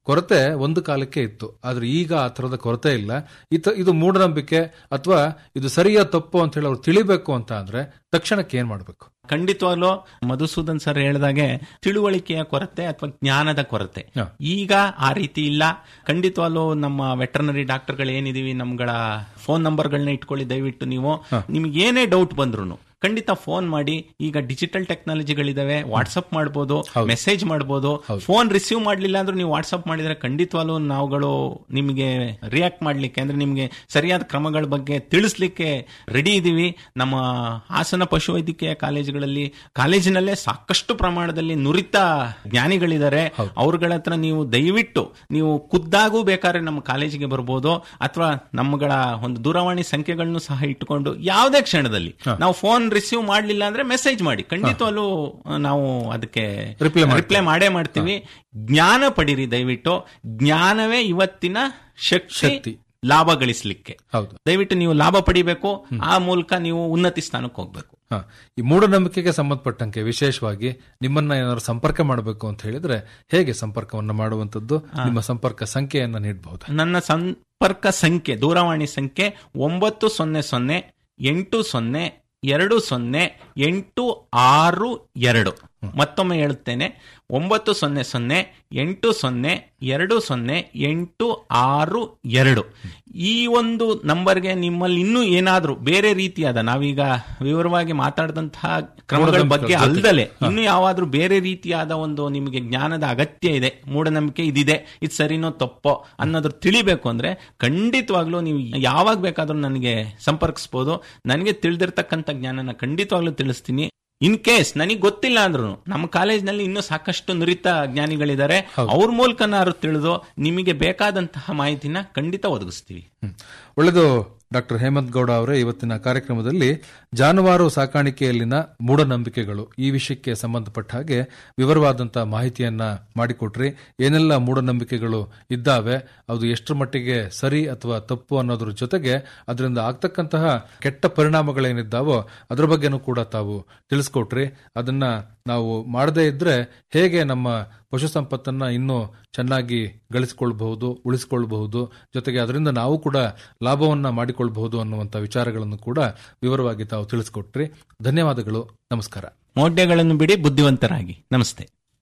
ಕೊರತೆ ಒಂದು ಕಾಲಕ್ಕೆ ಇತ್ತು ಆದ್ರೆ ಈಗ ಆ ತರದ ಕೊರತೆ ಇಲ್ಲ ಇತ- ಇದು ಮೂಢನಂಬಿಕೆ ಅಥವಾ ಇದು ಸರಿಯೋ ತಪ್ಪು ಅಂತ ಹೇಳಿ ಅವ್ರು ತಿಳಿಬೇಕು ಅಂತ ಅಂದ್ರೆ ತಕ್ಷಣಕ್ಕೆ ಏನ್ ಮಾಡ್ಬೇಕು ಖಂಡಿತವಾಗ್ಲೂ ಮಧುಸೂದನ್ ಸರ್ ಹೇಳಿದಾಗೆ ತಿಳುವಳಿಕೆಯ ಕೊರತೆ ಅಥವಾ ಜ್ಞಾನದ ಕೊರತೆ ಈಗ ಆ ರೀತಿ ಇಲ್ಲ ಖಂಡಿತವಾಗ್ಲೂ ನಮ್ಮ ವೆಟರ್ನರಿ ಡಾಕ್ಟರ್ಗಳು ಏನಿದೀವಿ ನಮ್ಗಳ ಫೋನ್ ನಂಬರ್ಗಳನ್ನ ಇಟ್ಕೊಳ್ಳಿ ದಯವಿಟ್ಟು ನೀವು ನಿಮ್ಗೆ ಏನೇ ಡೌಟ್ ಬಂದ್ರು ಖಂಡಿತ ಫೋನ್ ಮಾಡಿ ಈಗ ಡಿಜಿಟಲ್ ಟೆಕ್ನಾಲಜಿಗಳಿದಾವೆ ವಾಟ್ಸ್ಆಪ್ ಮಾಡ್ಬೋದು ಮೆಸೇಜ್ ಮಾಡ್ಬೋದು ಫೋನ್ ರಿಸೀವ್ ಮಾಡ್ಲಿಲ್ಲ ಅಂದ್ರೆ ನೀವು ವಾಟ್ಸ್ಆಪ್ ಮಾಡಿದ್ರೆ ಖಂಡಿತವಾಗ್ಲೂ ನಾವುಗಳು ನಿಮಗೆ ರಿಯಾಕ್ಟ್ ಮಾಡ್ಲಿಕ್ಕೆ ಅಂದ್ರೆ ನಿಮಗೆ ಸರಿಯಾದ ಕ್ರಮಗಳ ಬಗ್ಗೆ ತಿಳಿಸ್ಲಿಕ್ಕೆ ರೆಡಿ ಇದೀವಿ ನಮ್ಮ ಹಾಸನ ಪಶುವೈದ್ಯಕೀಯ ಕಾಲೇಜುಗಳಲ್ಲಿ ಕಾಲೇಜಿನಲ್ಲೇ ಸಾಕಷ್ಟು ಪ್ರಮಾಣದಲ್ಲಿ ನುರಿತ ಜ್ಞಾನಿಗಳಿದ್ದಾರೆ ಅವ್ರಗಳ ಹತ್ರ ನೀವು ದಯವಿಟ್ಟು ನೀವು ಖುದ್ದಾಗೂ ಬೇಕಾದ್ರೆ ನಮ್ಮ ಕಾಲೇಜಿಗೆ ಬರ್ಬೋದು ಅಥವಾ ನಮ್ಮಗಳ ಒಂದು ದೂರವಾಣಿ ಸಂಖ್ಯೆಗಳನ್ನು ಸಹ ಇಟ್ಟುಕೊಂಡು ಯಾವುದೇ ಕ್ಷಣದಲ್ಲಿ ನಾವು ಫೋನ್ ರಿಸೀವ್ ಮಾಡ್ಲಿಲ್ಲ ಅಂದ್ರೆ ಮೆಸೇಜ್ ಮಾಡಿ ಖಂಡಿತವಾಗ್ಲೂ ನಾವು ಅದಕ್ಕೆ Reply ಮಾಡ್ತೀವಿ. ರಿಪ್ಲೈ ಮಾಡೇ ಮಾಡ್ತೀವಿ ಜ್ಞಾನ ಪಡಿರಿ ದಯವಿಟ್ಟು ಜ್ಞಾನವೇ ಇವತ್ತಿನ ಶಕ್ತಿ ಶಕ್ತಿ. ಲಾಭ ಗಳಿಸ್ಲಿಕ್ಕೆ ಹೌದು ದಯವಿಟ್ಟು ನೀವು ಲಾಭ ಪಡಿಬೇಕು ಆ ಮೂಲಕ ನೀವು ಉನ್ನತಿ ಸ್ಥಾನಕ್ಕೆ ಹೋಗ್ಬೇಕು ಹ. ಈ ಮೂಢನಂಬಿಕೆಗೆ ಸಂಬಂಧಪಟ್ಟಂಗೆ ವಿಶೇಷವಾಗಿ ನಿಮ್ಮನ್ನ ಏನಾದ್ರು ಸಂಪರ್ಕ ಮಾಡಬೇಕು ಅಂತ ಹೇಳಿದ್ರೆ ಹೇಗೆ ಸಂಪರ್ಕವನ್ನ ಮಾಡುವಂತದ್ದು ನಿಮ್ಮ ಸಂಪರ್ಕ ಸಂಖ್ಯೆಯನ್ನ ನೀಡಬಹುದು ನನ್ನ ಸಂಪರ್ಕ ಸಂಖ್ಯೆ ದೂರವಾಣಿ ಸಂಖ್ಯೆ ಒಂಬತ್ತು ಸೊನ್ನೆ ಸೊನ್ನೆ ಎಂಟು ಸೊನ್ನೆ ಎರಡು ಸೊನ್ನೆ ಎಂಟು ಆರು ಎರಡು ಮತ್ತೊಮ್ಮೆ ಹೇಳುತ್ತೇನೆ ಒಂಬತ್ತು ಸೊನ್ನೆ ಸೊನ್ನೆ ಎಂಟು ಸೊನ್ನೆ ಎರಡು ಸೊನ್ನೆ ಎಂಟು ಆರು ಎರಡು ಈ ಒಂದು ನಂಬರ್ಗೆ ನಿಮ್ಮಲ್ಲಿ ಇನ್ನೂ ಏನಾದ್ರೂ ಬೇರೆ ರೀತಿಯಾದ ನಾವೀಗ ವಿವರವಾಗಿ ಮಾತಾಡಿದಂತಹ ಕ್ರಮಗಳ ಬಗ್ಗೆ ಮೂಢನಂಬಿಕೆಗಳ ಜೊತೆ. ಅಲ್ಲದಲೆ ಇನ್ನು ಯಾವಾದ್ರೂ ಬೇರೆ ರೀತಿಯಾದ ಒಂದು ನಿಮಗೆ ಜ್ಞಾನದ ಅಗತ್ಯ ಇದೆ ಮೂಢನಂಬಿಕೆ ಇದಿದೆ ಇದು ಸರಿನೋ ತಪ್ಪೋ ಅನ್ನೋದ್ರ ತಿಳಿಬೇಕು ಅಂದ್ರೆ ಖಂಡಿತವಾಗ್ಲೂ ನೀವು ಯಾವಾಗ ಬೇಕಾದ್ರೂ ನನಗೆ ಸಂಪರ್ಕಿಸಬಹುದು ನನಗೆ ತಿಳಿದಿರ್ತಕ್ಕಂಥ ಜ್ಞಾನನ ಖಂಡಿತವಾಗ್ಲೂ ತಿಳಿಸ್ತೀನಿ ಇನ್ ಕೇಸ್ ನನಗೆ ಗೊತ್ತಿಲ್ಲ ಅಂದ್ರು ನಮ್ಮ ಕಾಲೇಜ್ನಲ್ಲಿ ಇನ್ನೂ ಸಾಕಷ್ಟು ನುರಿತ ಜ್ಞಾನಿಗಳಿದ್ದಾರೆ ಅವ್ರ ಮೂಲಕನಾರು ತಿಳಿದು ನಿಮಗೆ ಬೇಕಾದಂತಹ ಮಾಹಿತಿನ ಖಂಡಿತ ಒದಗಿಸ್ತೀವಿ ಒಳ್ಳೆದು ಡಾಕ್ಟರ್ ಹೇಮಂತ್ ಗೌಡ ಅವರೇ ಇವತ್ತಿನ ಕಾರ್ಯಕ್ರಮದಲ್ಲಿ ಜಾನುವಾರು ಸಾಕಾಣಿಕೆಯಲ್ಲಿನ ಮೂಢನಂಬಿಕೆಗಳು ಈ ವಿಷಯಕ್ಕೆ ಸಂಬಂಧಪಟ್ಟ ಹಾಗೆ ವಿವರವಾದಂತಹ ಮಾಹಿತಿಯನ್ನ ಮಾಡಿಕೊಟ್ರಿ ಏನೆಲ್ಲ ಮೂಢನಂಬಿಕೆಗಳು ಇದ್ದಾವೆ ಅದು ಎಷ್ಟರ ಮಟ್ಟಿಗೆ ಸರಿ ಅಥವಾ ತಪ್ಪು ಅನ್ನೋದ್ರ ಜೊತೆಗೆ ಅದರಿಂದ ಆಗ್ತಕ್ಕಂತಹ ಕೆಟ್ಟ ಪರಿಣಾಮಗಳೇನಿದ್ದಾವೋ ಅದ್ರ ಬಗ್ಗೆನೂ ಕೂಡ ತಾವು ತಿಳಿಸ್ಕೊಟ್ರಿ ಅದನ್ನ ನಾವು ಮಾಡದೇ ಇದ್ರೆ ಹೇಗೆ ನಮ್ಮ ಪಶು ಸಂಪತ್ತನ್ನ ಇನ್ನೂ ಚೆನ್ನಾಗಿ ಗಳಿಸಿಕೊಳ್ಬಹುದು ಉಳಿಸಿಕೊಳ್ಬಹುದು ಜೊತೆಗೆ ಅದರಿಂದ ನಾವು ಕೂಡ ಲಾಭವನ್ನ ಮಾಡಿಕೊಳ್ಬಹುದು ಅನ್ನುವಂಥ ವಿಚಾರಗಳನ್ನು ಕೂಡ ವಿವರವಾಗಿ ತಾವು ತಿಳಿಸ್ಕೊಟ್ರಿ ಧನ್ಯವಾದಗಳು ನಮಸ್ಕಾರ ಮೌಢ್ಯಗಳನ್ನು ಬಿಡಿ ಬುದ್ಧಿವಂತರಾಗಿ ನಮಸ್ತೆ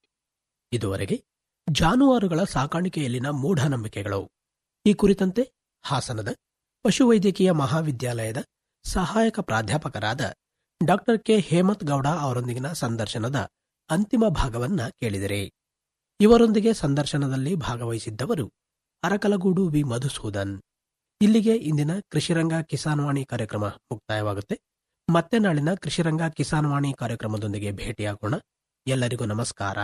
ಇದುವರೆಗೆ ಜಾನುವಾರುಗಳ ಸಾಕಾಣಿಕೆಯಲ್ಲಿನ ಮೂಢನಂಬಿಕೆಗಳು ಈ ಕುರಿತಂತೆ ಹಾಸನದ ಪಶುವೈದ್ಯಕೀಯ ಮಹಾವಿದ್ಯಾಲಯದ ಸಹಾಯಕ ಪ್ರಾಧ್ಯಾಪಕರಾದ ಡಾಕ್ಟರ್ ಕೆ ಹೇಮಂತ್ ಗೌಡ ಅವರೊಂದಿಗಿನ ಸಂದರ್ಶನದ ಅಂತಿಮ ಭಾಗವನ್ನ ಕೇಳಿದಿರಿ ಇವರೊಂದಿಗೆ ಸಂದರ್ಶನದಲ್ಲಿ ಭಾಗವಹಿಸಿದ್ದವರು ಅರಕಲಗೂಡು ವಿ ಮಧುಸೂದನ್ ಇಲ್ಲಿಗೆ ಇಂದಿನ ಕೃಷಿರಂಗ ಕಿಸಾನ್ವಾಣಿ ಕಾರ್ಯಕ್ರಮ ಮುಕ್ತಾಯವಾಗುತ್ತೆ ಮತ್ತೆ ನಾಳಿನ ಕೃಷಿರಂಗ ಕಿಸಾನ್ವಾಣಿ ಕಾರ್ಯಕ್ರಮದೊಂದಿಗೆ ಭೇಟಿಯಾಗೋಣ ಎಲ್ಲರಿಗೂ ನಮಸ್ಕಾರ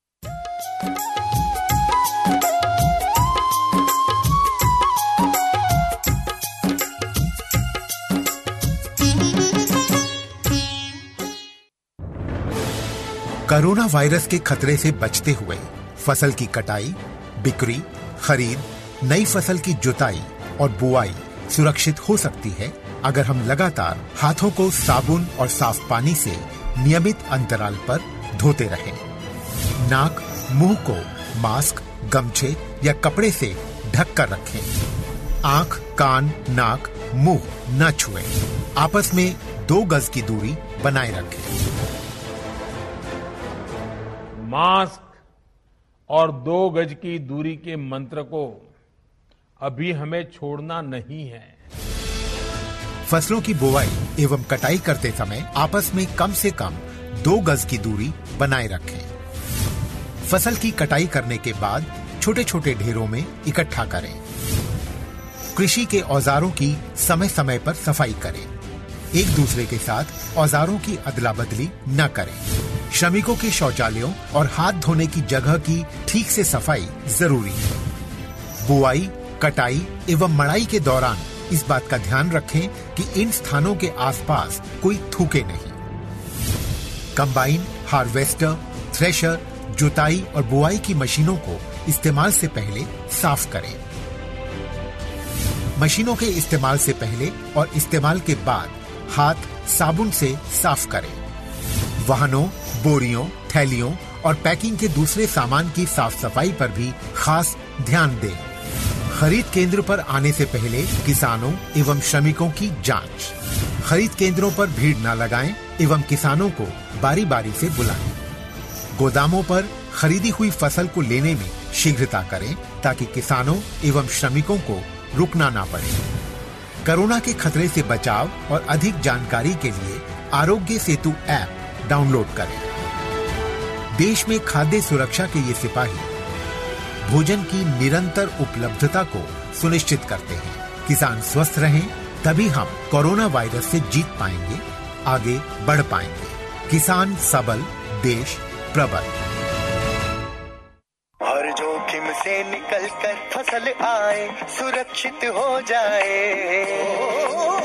कोरोना वायरस के खतरे से बचते हुए फसल की कटाई बिक्री खरीद नई फसल की जुताई और बुआई सुरक्षित हो सकती है अगर हम लगातार हाथों को साबुन और साफ पानी से नियमित अंतराल पर धोते रहें। नाक मुंह को मास्क गमछे या कपड़े से ढक कर रखें आंख कान नाक मुंह न छुएं। आपस में दो गज की दूरी बनाए रखें मास्क और दो गज की दूरी के मंत्र को अभी हमें छोड़ना नहीं है फसलों की बुवाई एवं कटाई करते समय आपस में कम से कम दो गज की दूरी बनाए रखें फसल की कटाई करने के बाद छोटे छोटे ढेरों में इकट्ठा करें कृषि के औजारों की समय समय पर सफाई करें एक दूसरे के साथ औजारों की अदला बदली न करें श्रमिकों के शौचालयों और हाथ धोने की जगह की ठीक से सफाई जरूरी है बुआई कटाई एवं मड़ाई के दौरान इस बात का ध्यान रखें कि इन स्थानों के आसपास कोई थूके नहीं कंबाइन हार्वेस्टर थ्रेशर जुताई और बुआई की मशीनों को इस्तेमाल से पहले साफ करें मशीनों के इस्तेमाल से पहले और इस्तेमाल के बाद हाथ साबुन से साफ करें वाहनों बोरियों थैलियों और पैकिंग के दूसरे सामान की साफ सफाई पर भी खास ध्यान दें खरीद केंद्र पर आने से पहले किसानों एवं श्रमिकों की जांच खरीद केंद्रों पर भीड़ न लगाएं एवं किसानों को बारी बारी से बुलाएं गोदामों पर खरीदी हुई फसल को लेने में शीघ्रता करें ताकि किसानों एवं श्रमिकों को रुकना ना पड़े कोरोना के खतरे से बचाव और अधिक जानकारी के लिए आरोग्य सेतु ऐप डाउनलोड करें देश में खाद्य सुरक्षा के ये सिपाही भोजन की निरंतर उपलब्धता को सुनिश्चित करते हैं किसान स्वस्थ रहें तभी हम कोरोना वायरस से जीत पाएंगे आगे बढ़ पाएंगे किसान सबल देश प्रबल हर जोखिम से निकल कर फसल आए सुरक्षित हो जाए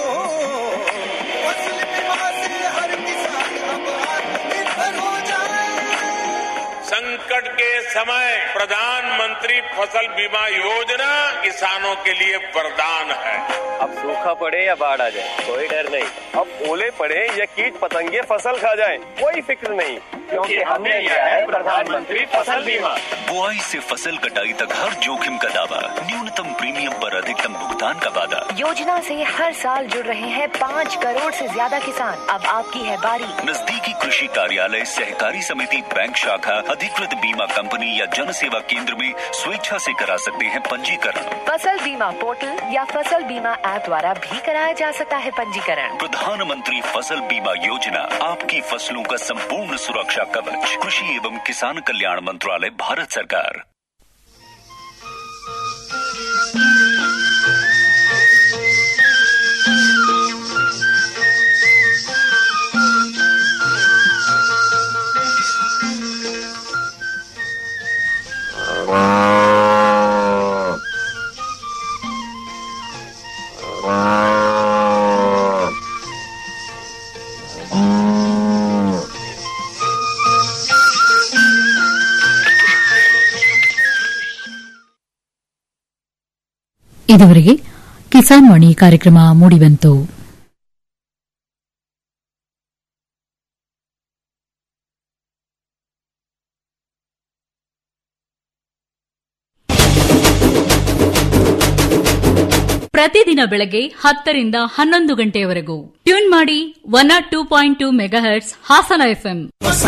फसल बीमा से हर किसान अब आत्मनिर्भर हो जाए संकट के समय प्रधानमंत्री फसल बीमा योजना किसानों के लिए वरदान है अब सूखा पड़े या बाढ़ आ जाए कोई डर नहीं अब ओले पड़े या कीट पतंगे फसल खा जाए कोई फिक्र नहीं क्योंकि हमने लिया है प्रधानमंत्री फसल बीमा बुआई से फसल कटाई तक हर जोखिम का दावा न्यूनतम प्रीमियम पर अधिकतम भुगतान का वादा योजना से हर साल जुड़ रहे हैं पाँच करोड़ से ज्यादा किसान अब आपकी है बारी नजदीकी कृषि कार्यालय सहकारी समिति बैंक शाखा अधिकृत बीमा कंपनी या जन सेवा केंद्र में स्वेच्छा से करा सकते हैं पंजीकरण फसल बीमा पोर्टल या फसल बीमा ऐप द्वारा भी कराया जा सकता है पंजीकरण प्रधानमंत्री फसल बीमा योजना आपकी फसलों का संपूर्ण सुरक्षा कवच कृषि एवं किसान कल्याण मंत्रालय भारत सरकार ಇದುವರೆಗೆ ಕಿಸಾನ್ ವಾಣಿ ಕಾರ್ಯಕ್ರಮ ಮೂಡಿಬಂತು ಪ್ರತಿದಿನ ಬೆಳಗ್ಗೆ ಹತ್ತರಿಂದ ಹನ್ನೊಂದು ಗಂಟೆಯವರೆಗೂ ಟ್ಯೂನ್ ಮಾಡಿ one nought two point two megahertz Hassan FM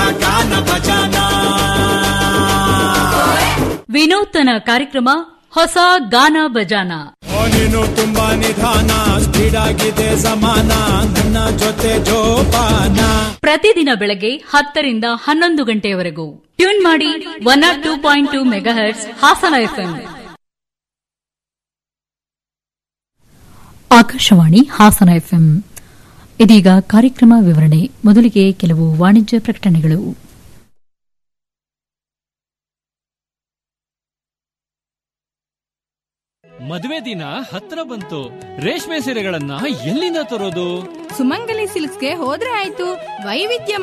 ವಿನೂತನ ಕಾರ್ಯಕ್ರಮ ಹೊಸ ಗಾನ ಬಜಾನ ನೀನು ತುಂಬಾ ನಿಧಾನ ಸ್ಪೀಡ್ ಆಗಿದೆ ಸಮಾನ ನನ್ನ ಜೊತೆ ಜೋಪಾನ ಪ್ರತಿದಿನ ಬೆಳಗ್ಗೆ ಹತ್ತರಿಂದ ಹನ್ನೊಂದು ಗಂಟೆಯವರೆಗೂ ಟ್ಯೂನ್ ಮಾಡಿ one nought two point two megahertz Hassan FM Akashvani Hassan FM ಇದೀಗ ಕಾರ್ಯಕ್ರಮ ವಿವರಣೆ ಮೊದಲಿಗೆ ಕೆಲವು ವಾಣಿಜ್ಯ ಪ್ರಕಟಣೆಗಳು ಮದುವೆ ದಿನ ಹತ್ರ ಬಂತು ರೇಷ್ಮೆ ಸೀರೆಗಳನ್ನ ಎಲ್ಲಿಂದ ತರೋದು ಸುಮಂಗಲಿ ಸಿಲ್ಕ್ಸ್ಗೆ ಹೋದ್ರೆ ಆಯ್ತು ವೈವಿಧ್ಯ